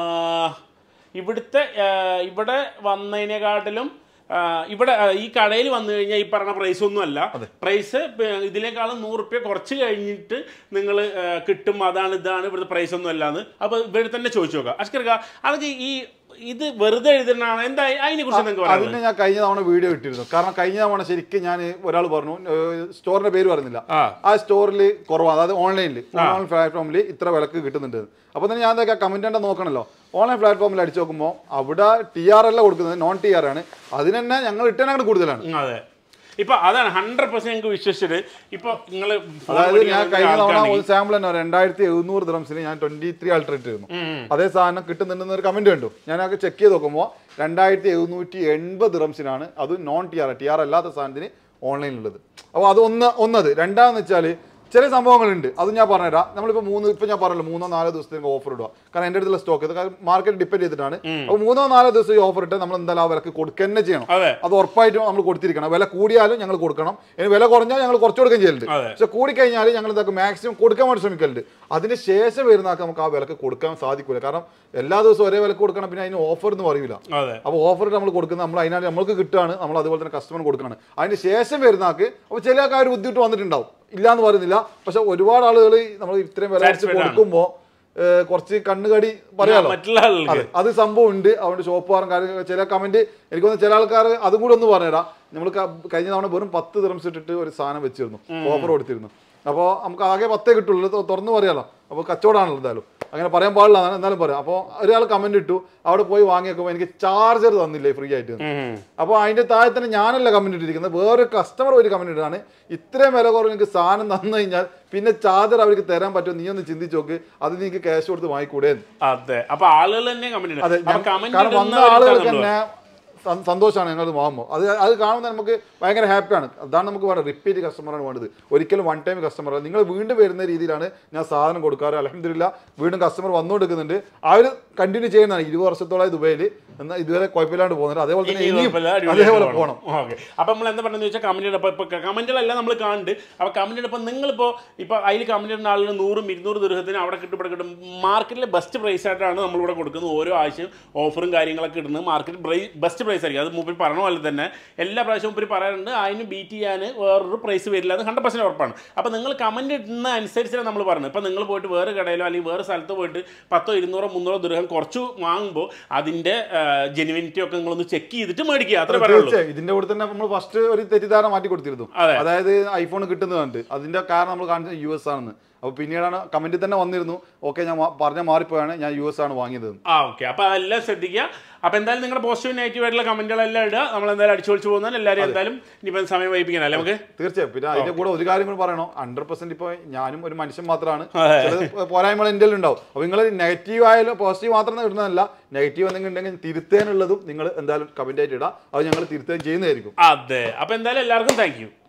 ഇവിടുത്തെ ആ, ഇവിടെ വന്നതിനെക്കാട്ടിലും ആ, ഇവിടെ ആ, ഈ കടയിൽ വന്നു കഴിഞ്ഞാൽ ഈ പറഞ്ഞ പ്രൈസ് ഒന്നും അല്ല പ്രൈസ് ഇതിനേക്കാളും നൂറ് റുപ്യ കുറച്ച് കഴിഞ്ഞിട്ട് നിങ്ങൾ കിട്ടും അതാണ് ഇതാണ് ഇവിടുത്തെ പ്രൈസ് ഒന്നും അല്ലാന്ന് അപ്പൊ ഇവിടെ തന്നെ ചോദിച്ചു നോക്കാം അഷ്കർക്ക അതൊക്കെ ഈ ഇത് വെറുതെ എഴുതുന്നതാണ് എന്താ അതിനെ കുറിച്ച് നിങ്ങൾക്ക് പറയാനുള്ളത്
അതിന് ഞാൻ കഴിഞ്ഞ തവണ വീഡിയോ ഇട്ടിരുന്നു കാരണം കഴിഞ്ഞ തവണ ശരിക്കും ഞാൻ ഒരാൾ പറഞ്ഞു സ്റ്റോറിന്റെ പേര് പറഞ്ഞില്ല
ആ.
ആ സ്റ്റോറിൽ കുറവാണ് അതായത് ഓൺലൈനിൽ ഓൺലൈൻ പ്ലാറ്റ്ഫോമിൽ ഇത്ര വിലക്ക് കിട്ടുന്നുണ്ട് അപ്പൊ തന്നെ ഞാൻ എന്തൊക്കെ കമന്റ് ഉണ്ടോ നോക്കണല്ലോ ഓൺലൈൻ പ്ലാറ്റ്ഫോമിൽ അടിച്ചു നോക്കുമ്പോൾ അവിടെ ടി ആർ അല്ല കൊടുക്കുന്നത് നോൺ ടി ആർ ആണ് അതിന് തന്നെ ഞങ്ങൾ ഇട്ടതിനേക്കാൾ കൂടുതലാണ്
ഉം, അതെ ഇപ്പൊ അതാണ് ഹൺഡ്രഡ് പെർസെന്റ് ഞങ്ങൾക്ക് വിശ്വസിച്ചത് ഇപ്പൊ നിങ്ങൾ
അതായത് ഞാൻ കഴിഞ്ഞ തവണ ഒരു സാമ്പിൾ തന്നെ രണ്ടായിരത്തി എഴുന്നൂറ് ദ്രംസിന് ഞാൻ ട്വന്റി ത്രീ അൾട്രേറ്റ് ഇരുന്നു അതേ സാധനം കിട്ടുന്നുണ്ടെന്ന് ഒരു കമന്റ് കണ്ടു ഞാൻ അത് ചെക്ക് ചെയ്ത് നോക്കുമ്പോൾ രണ്ടായിരത്തി എഴുന്നൂറ്റി എൺപത് ദ്രംസിനാണ് അത് non T R T R അല്ലാത്ത സാധനത്തിന് ഓൺലൈനിലുള്ളത് അപ്പോൾ അത് ഒന്ന് ഒന്നത് രണ്ടാമെന്ന് വെച്ചാൽ ചില സംഭവങ്ങളുണ്ട് അത് ഞാൻ പറഞ്ഞുതരാം നമ്മളിപ്പോൾ മൂന്ന് ഇപ്പം ഞാൻ പറഞ്ഞല്ലോ മൂന്നോ നാലോ ദിവസത്തേക്ക് ഓഫർ ഇടുക കാരണം എൻ്റെ അടുത്തുള്ള സ്റ്റോക്ക് ഇത് മാർക്കറ്റ് ഡിപ്പെൻഡ് ചെയ്തിട്ടാണ് അപ്പോൾ മൂന്നോ നാലോ ദിവസം ഈ ഓഫർ ഇട്ട് നമ്മൾ എന്തായാലും ആ വിലക്ക് കൊടുക്കുക തന്നെ ചെയ്യണം
അതെ
അത് ഉറപ്പായിട്ടും നമ്മൾ കൊടുത്തിരിക്കണം വില കൂടിയാലും ഞങ്ങൾ കൊടുക്കണം ഇനി വില കുറഞ്ഞാൽ ഞങ്ങൾ കുറച്ച് കൊടുക്കുകയും ചെയ്യലുണ്ട്
അതെ.
പക്ഷെ കൂടിക്കഴിഞ്ഞാൽ ഞങ്ങൾ ഇതൊക്കെ മാക്സിമം കൊടുക്കാൻ വേണ്ടി ശ്രമിക്കലുണ്ട് അതിന് ശേഷം വരുന്നതൊക്കെ നമുക്ക് ആ വിലക്ക് കൊടുക്കാൻ സാധിക്കില്ല കാരണം എല്ലാ ദിവസവും ഒരേ വിലക്ക് കൊടുക്കണം പിന്നെ അതിന് ഓഫർ എന്ന് പറയില്ല
അതെ
അപ്പോൾ ഓഫർ നമ്മൾ കൊടുക്കുന്നത് നമ്മൾ അതിനാണ് നമ്മൾക്ക് കിട്ടുകയാണ് നമ്മൾ അതുപോലെ തന്നെ കസ്റ്റമർ കൊടുക്കണം അതിന് ശേഷം വരുന്നതാക്ക് അപ്പോൾ ചില ആൾക്കാർ ബുദ്ധിമുട്ട് വന്നിട്ടുണ്ടാവും ഇല്ല എന്ന് പറയുന്നില്ല പക്ഷെ ഒരുപാട് ആളുകൾ നമ്മൾ ഇത്രയും വില വെച്ച്
Satisfied ആണ്.
കൊടുക്കുമ്പോൾ കുറച്ച് കണ്ണുകടി പറയാലോ
മറ്റുള്ള ആളുകൾക്ക്
അതെ അത് സംഭവം ഉണ്ട് അതുകൊണ്ട് ഷോപ്പുകാരൻ കാര്യം ചില കമന്റ് എനിക്ക് തോന്നുന്നു ചില ആൾക്കാർ അതും കൂടെ ഒന്ന് പറഞ്ഞുതരാം നമ്മൾ കഴിഞ്ഞ തവണ വെറും പത്ത് ദിറംസ് ഇട്ടിട്ട് ഒരു സാധനം വെച്ചിരുന്നു ഓഫർ കൊടുത്തിരുന്നു അപ്പോൾ നമുക്ക് ആകെ പത്തേ കിട്ടുള്ളൂ തൊ- തുറന്ന് പറയാലോ അപ്പോൾ കച്ചവടമാണല്ലോ എന്തായാലും അങ്ങനെ പറയാൻ പാടില്ല എന്നാണ് എന്നാലും പറയാം അപ്പോൾ ഒരാൾ കമന്റ് ഇട്ടു അവിടെ പോയി വാങ്ങി നോക്കുമ്പോൾ എനിക്ക് ചാർജർ തന്നില്ലേ ഫ്രീ ആയിട്ട്
ഉം.
അപ്പോൾ അതിന്റെ താഴെ തന്നെ ഞാനല്ല കമന്റ് ഇട്ടിരിക്കുന്നത് വേറെ കസ്റ്റമർ ഒരു കമന്റ് ഇട്ടാണ് ഇത്രയും വില കുറവ് എനിക്ക് സാധനം തന്നു കഴിഞ്ഞാൽ പിന്നെ ചാർജർ അവർക്ക് തരാൻ പറ്റുമോ നീ ഒന്ന് ചിന്തിച്ച് നോക്ക് അത് നിങ്ങൾക്ക് ക്യാഷ് കൊടുത്ത് വാങ്ങിക്കൂടെ എന്ന്.
അതെ അപ്പൊ ആളുകൾ തന്നെ കമന്റ്
അതെ
അപ്പൊ
ഞാൻ-
കമന്റ്
കാരണം വന്ന ആളുകൾക്ക് തന്നെ സ- സന്തോഷമാണ് ഞങ്ങൾ വാങ്ങുമ്പോൾ അത് അത് കാണുമ്പോൾ നമുക്ക് ഭയങ്കര ഹാപ്പിയാണ് അതാണ് നമുക്ക് വേണ്ടത് റിപ്പീറ്റ് കസ്റ്റമറാണ് വേണ്ടത് ഒരിക്കലും വൺ ടൈം കസ്റ്റമർ നിങ്ങൾ വീണ്ടും വരുന്ന രീതിയിലാണ് ഞാൻ സാധനം കൊടുക്കാറ് അലഹമില്ല വീണ്ടും കസ്റ്റമർ വന്നുകൊടുക്കുന്നുണ്ട് അവർ കണ്ടിന്യൂ ചെയ്യുന്നതാണ് ഇരുപത് വർഷത്തോളമായി ദുബൈയിൽ എന്നാൽ ഇതുവരെ കുഴപ്പമില്ലാണ്ട് പോകുന്നുണ്ട് അതേപോലെ തന്നെ
ഇനി
ഇനിയും
കുഴപ്പമില്ല, അടിപൊളിയായിട്ട്
അതേപോലെ
പോകണം.
പോകണം
ഓക്കെ അപ്പൊ നമ്മൾ എന്താ പറയുന്നത് വെച്ചാൽ കമന്റ് ഇപ്പം ഇപ്പൊ കമന്റുകളെല്ലാം നമ്മൾ കാണുന്നുണ്ട് അപ്പൊ കമന്റ് ഇപ്പം നിങ്ങളിപ്പോ ഇപ്പൊ അതിൽ കമന്റ് ഇടുന്ന ആളുകൾ നൂറും ഇരുന്നൂറ് ദൃഹത്തിന് അവിടെ കിട്ടും ഇവിടെ കിട്ടും മാർക്കറ്റിലെ ബെസ്റ്റ് പ്രൈസ് ആയിട്ടാണ് നമ്മളിവിടെ കൊടുക്കുന്നത് ഓരോ ആഴ്ചയും ഓഫറും കാര്യങ്ങളൊക്കെ ഇടുന്നത് മാർക്കറ്റ് ബെസ്റ്റ് പ്രൈസ് ആയിരിക്കും അത് മൂപ്പർ പറഞ്ഞ പോലെ തന്നെ എല്ലാ പ്രാവശ്യവും മൂപ്പർ പറയാറുണ്ട് അതിന് ബീറ്റ് ചെയ്യാൻ വേറൊരു പ്രൈസ് വരില്ല അത് ഹൺഡ്രഡ് പെർസെന്റ് ഉറപ്പാണ് അപ്പൊ നിങ്ങൾ കമന്റ് ഇടുന്ന അനുസരിച്ചാണ് നമ്മൾ പറഞ്ഞത് ഇപ്പൊ നിങ്ങൾ പോയിട്ട് വേറെ കടയിലോ അല്ലെങ്കിൽ വേറെ സ്ഥലത്ത് പോയിട്ട് പത്തോ ഇരുന്നൂറോ മുന്നൂറോ ദൃഹം കുറച്ച് വാങ്ങുമ്പോൾ അതിന്റെ ജെനുവിനിറ്റി ഒക്കെ നിങ്ങളൊന്ന് ചെക്ക് ചെയ്തിട്ട് മേടിക്കുക അത്രേ പറയുള്ളൂ
തീർച്ചയായും ഇതിന്റെ കൂടെ തന്നെ നമ്മൾ ഫസ്റ്റ് ഒരു തെറ്റിദ്ധാരണ മാറ്റി കൊടുത്തിരുന്നു
അതെ.
അതായത് ഐഫോൺ കിട്ടുന്നതുണ്ട് അതിന്റെ കാരണം നമ്മൾ കാണിച്ചത് യു എസ് ആണെന്ന് അപ്പോൾ പിന്നീടാണ് കമന്റിൽ തന്നെ വന്നിരുന്നു ഓക്കെ ഞാൻ മാ- പറഞ്ഞ മാറിപ്പോയാണ് ഞാൻ യു എസ് ആണ് വാങ്ങിയത്
ആ ഓക്കെ അപ്പൊ അതെല്ലാം ശ്രദ്ധിക്കുക അപ്പൊ എന്തായാലും നിങ്ങളുടെ പോസിറ്റീവ് നെഗറ്റീവ് ആയിട്ടുള്ള കമന്റുകളെല്ലാം ഇടുക നമ്മൾ എന്തായാലും അടിച്ചു പൊളിച്ചു പോകുന്നാൽ എല്ലാവരും എന്തായാലും ഇനിയിപ്പം സമയം വൈപ്പിക്കാനല്ലേ നമുക്ക്
തീർച്ചയായും പിന്നെ അതിന്റെ കൂടെ ഒരു കാര്യം കൂടി പറയണോ ഹൺഡ്രഡ് പെർസെന്റ് ഇപ്പൊ ഞാനും ഒരു മനുഷ്യൻ മാത്രമാണ്
അതെ.
ചിലത് പോരായ്മകൾ എൻ്റെ ഉണ്ടാവും അപ്പൊ നിങ്ങൾ നെഗറ്റീവ് ആയാലും പോസിറ്റീവ് മാത്രം ഇടുന്നതല്ല നെഗറ്റീവ് എന്തെങ്കിലും ഉണ്ടെങ്കിൽ തിരുത്തേനുള്ളതും നിങ്ങൾ എന്തായാലും കമന്റ് ആയിട്ട് ഇടാം അത് ഞങ്ങൾ തിരുത്തുകയും ചെയ്യുന്നതായിരിക്കും
അതെ അപ്പൊ എന്തായാലും എല്ലാവർക്കും താങ്ക് യു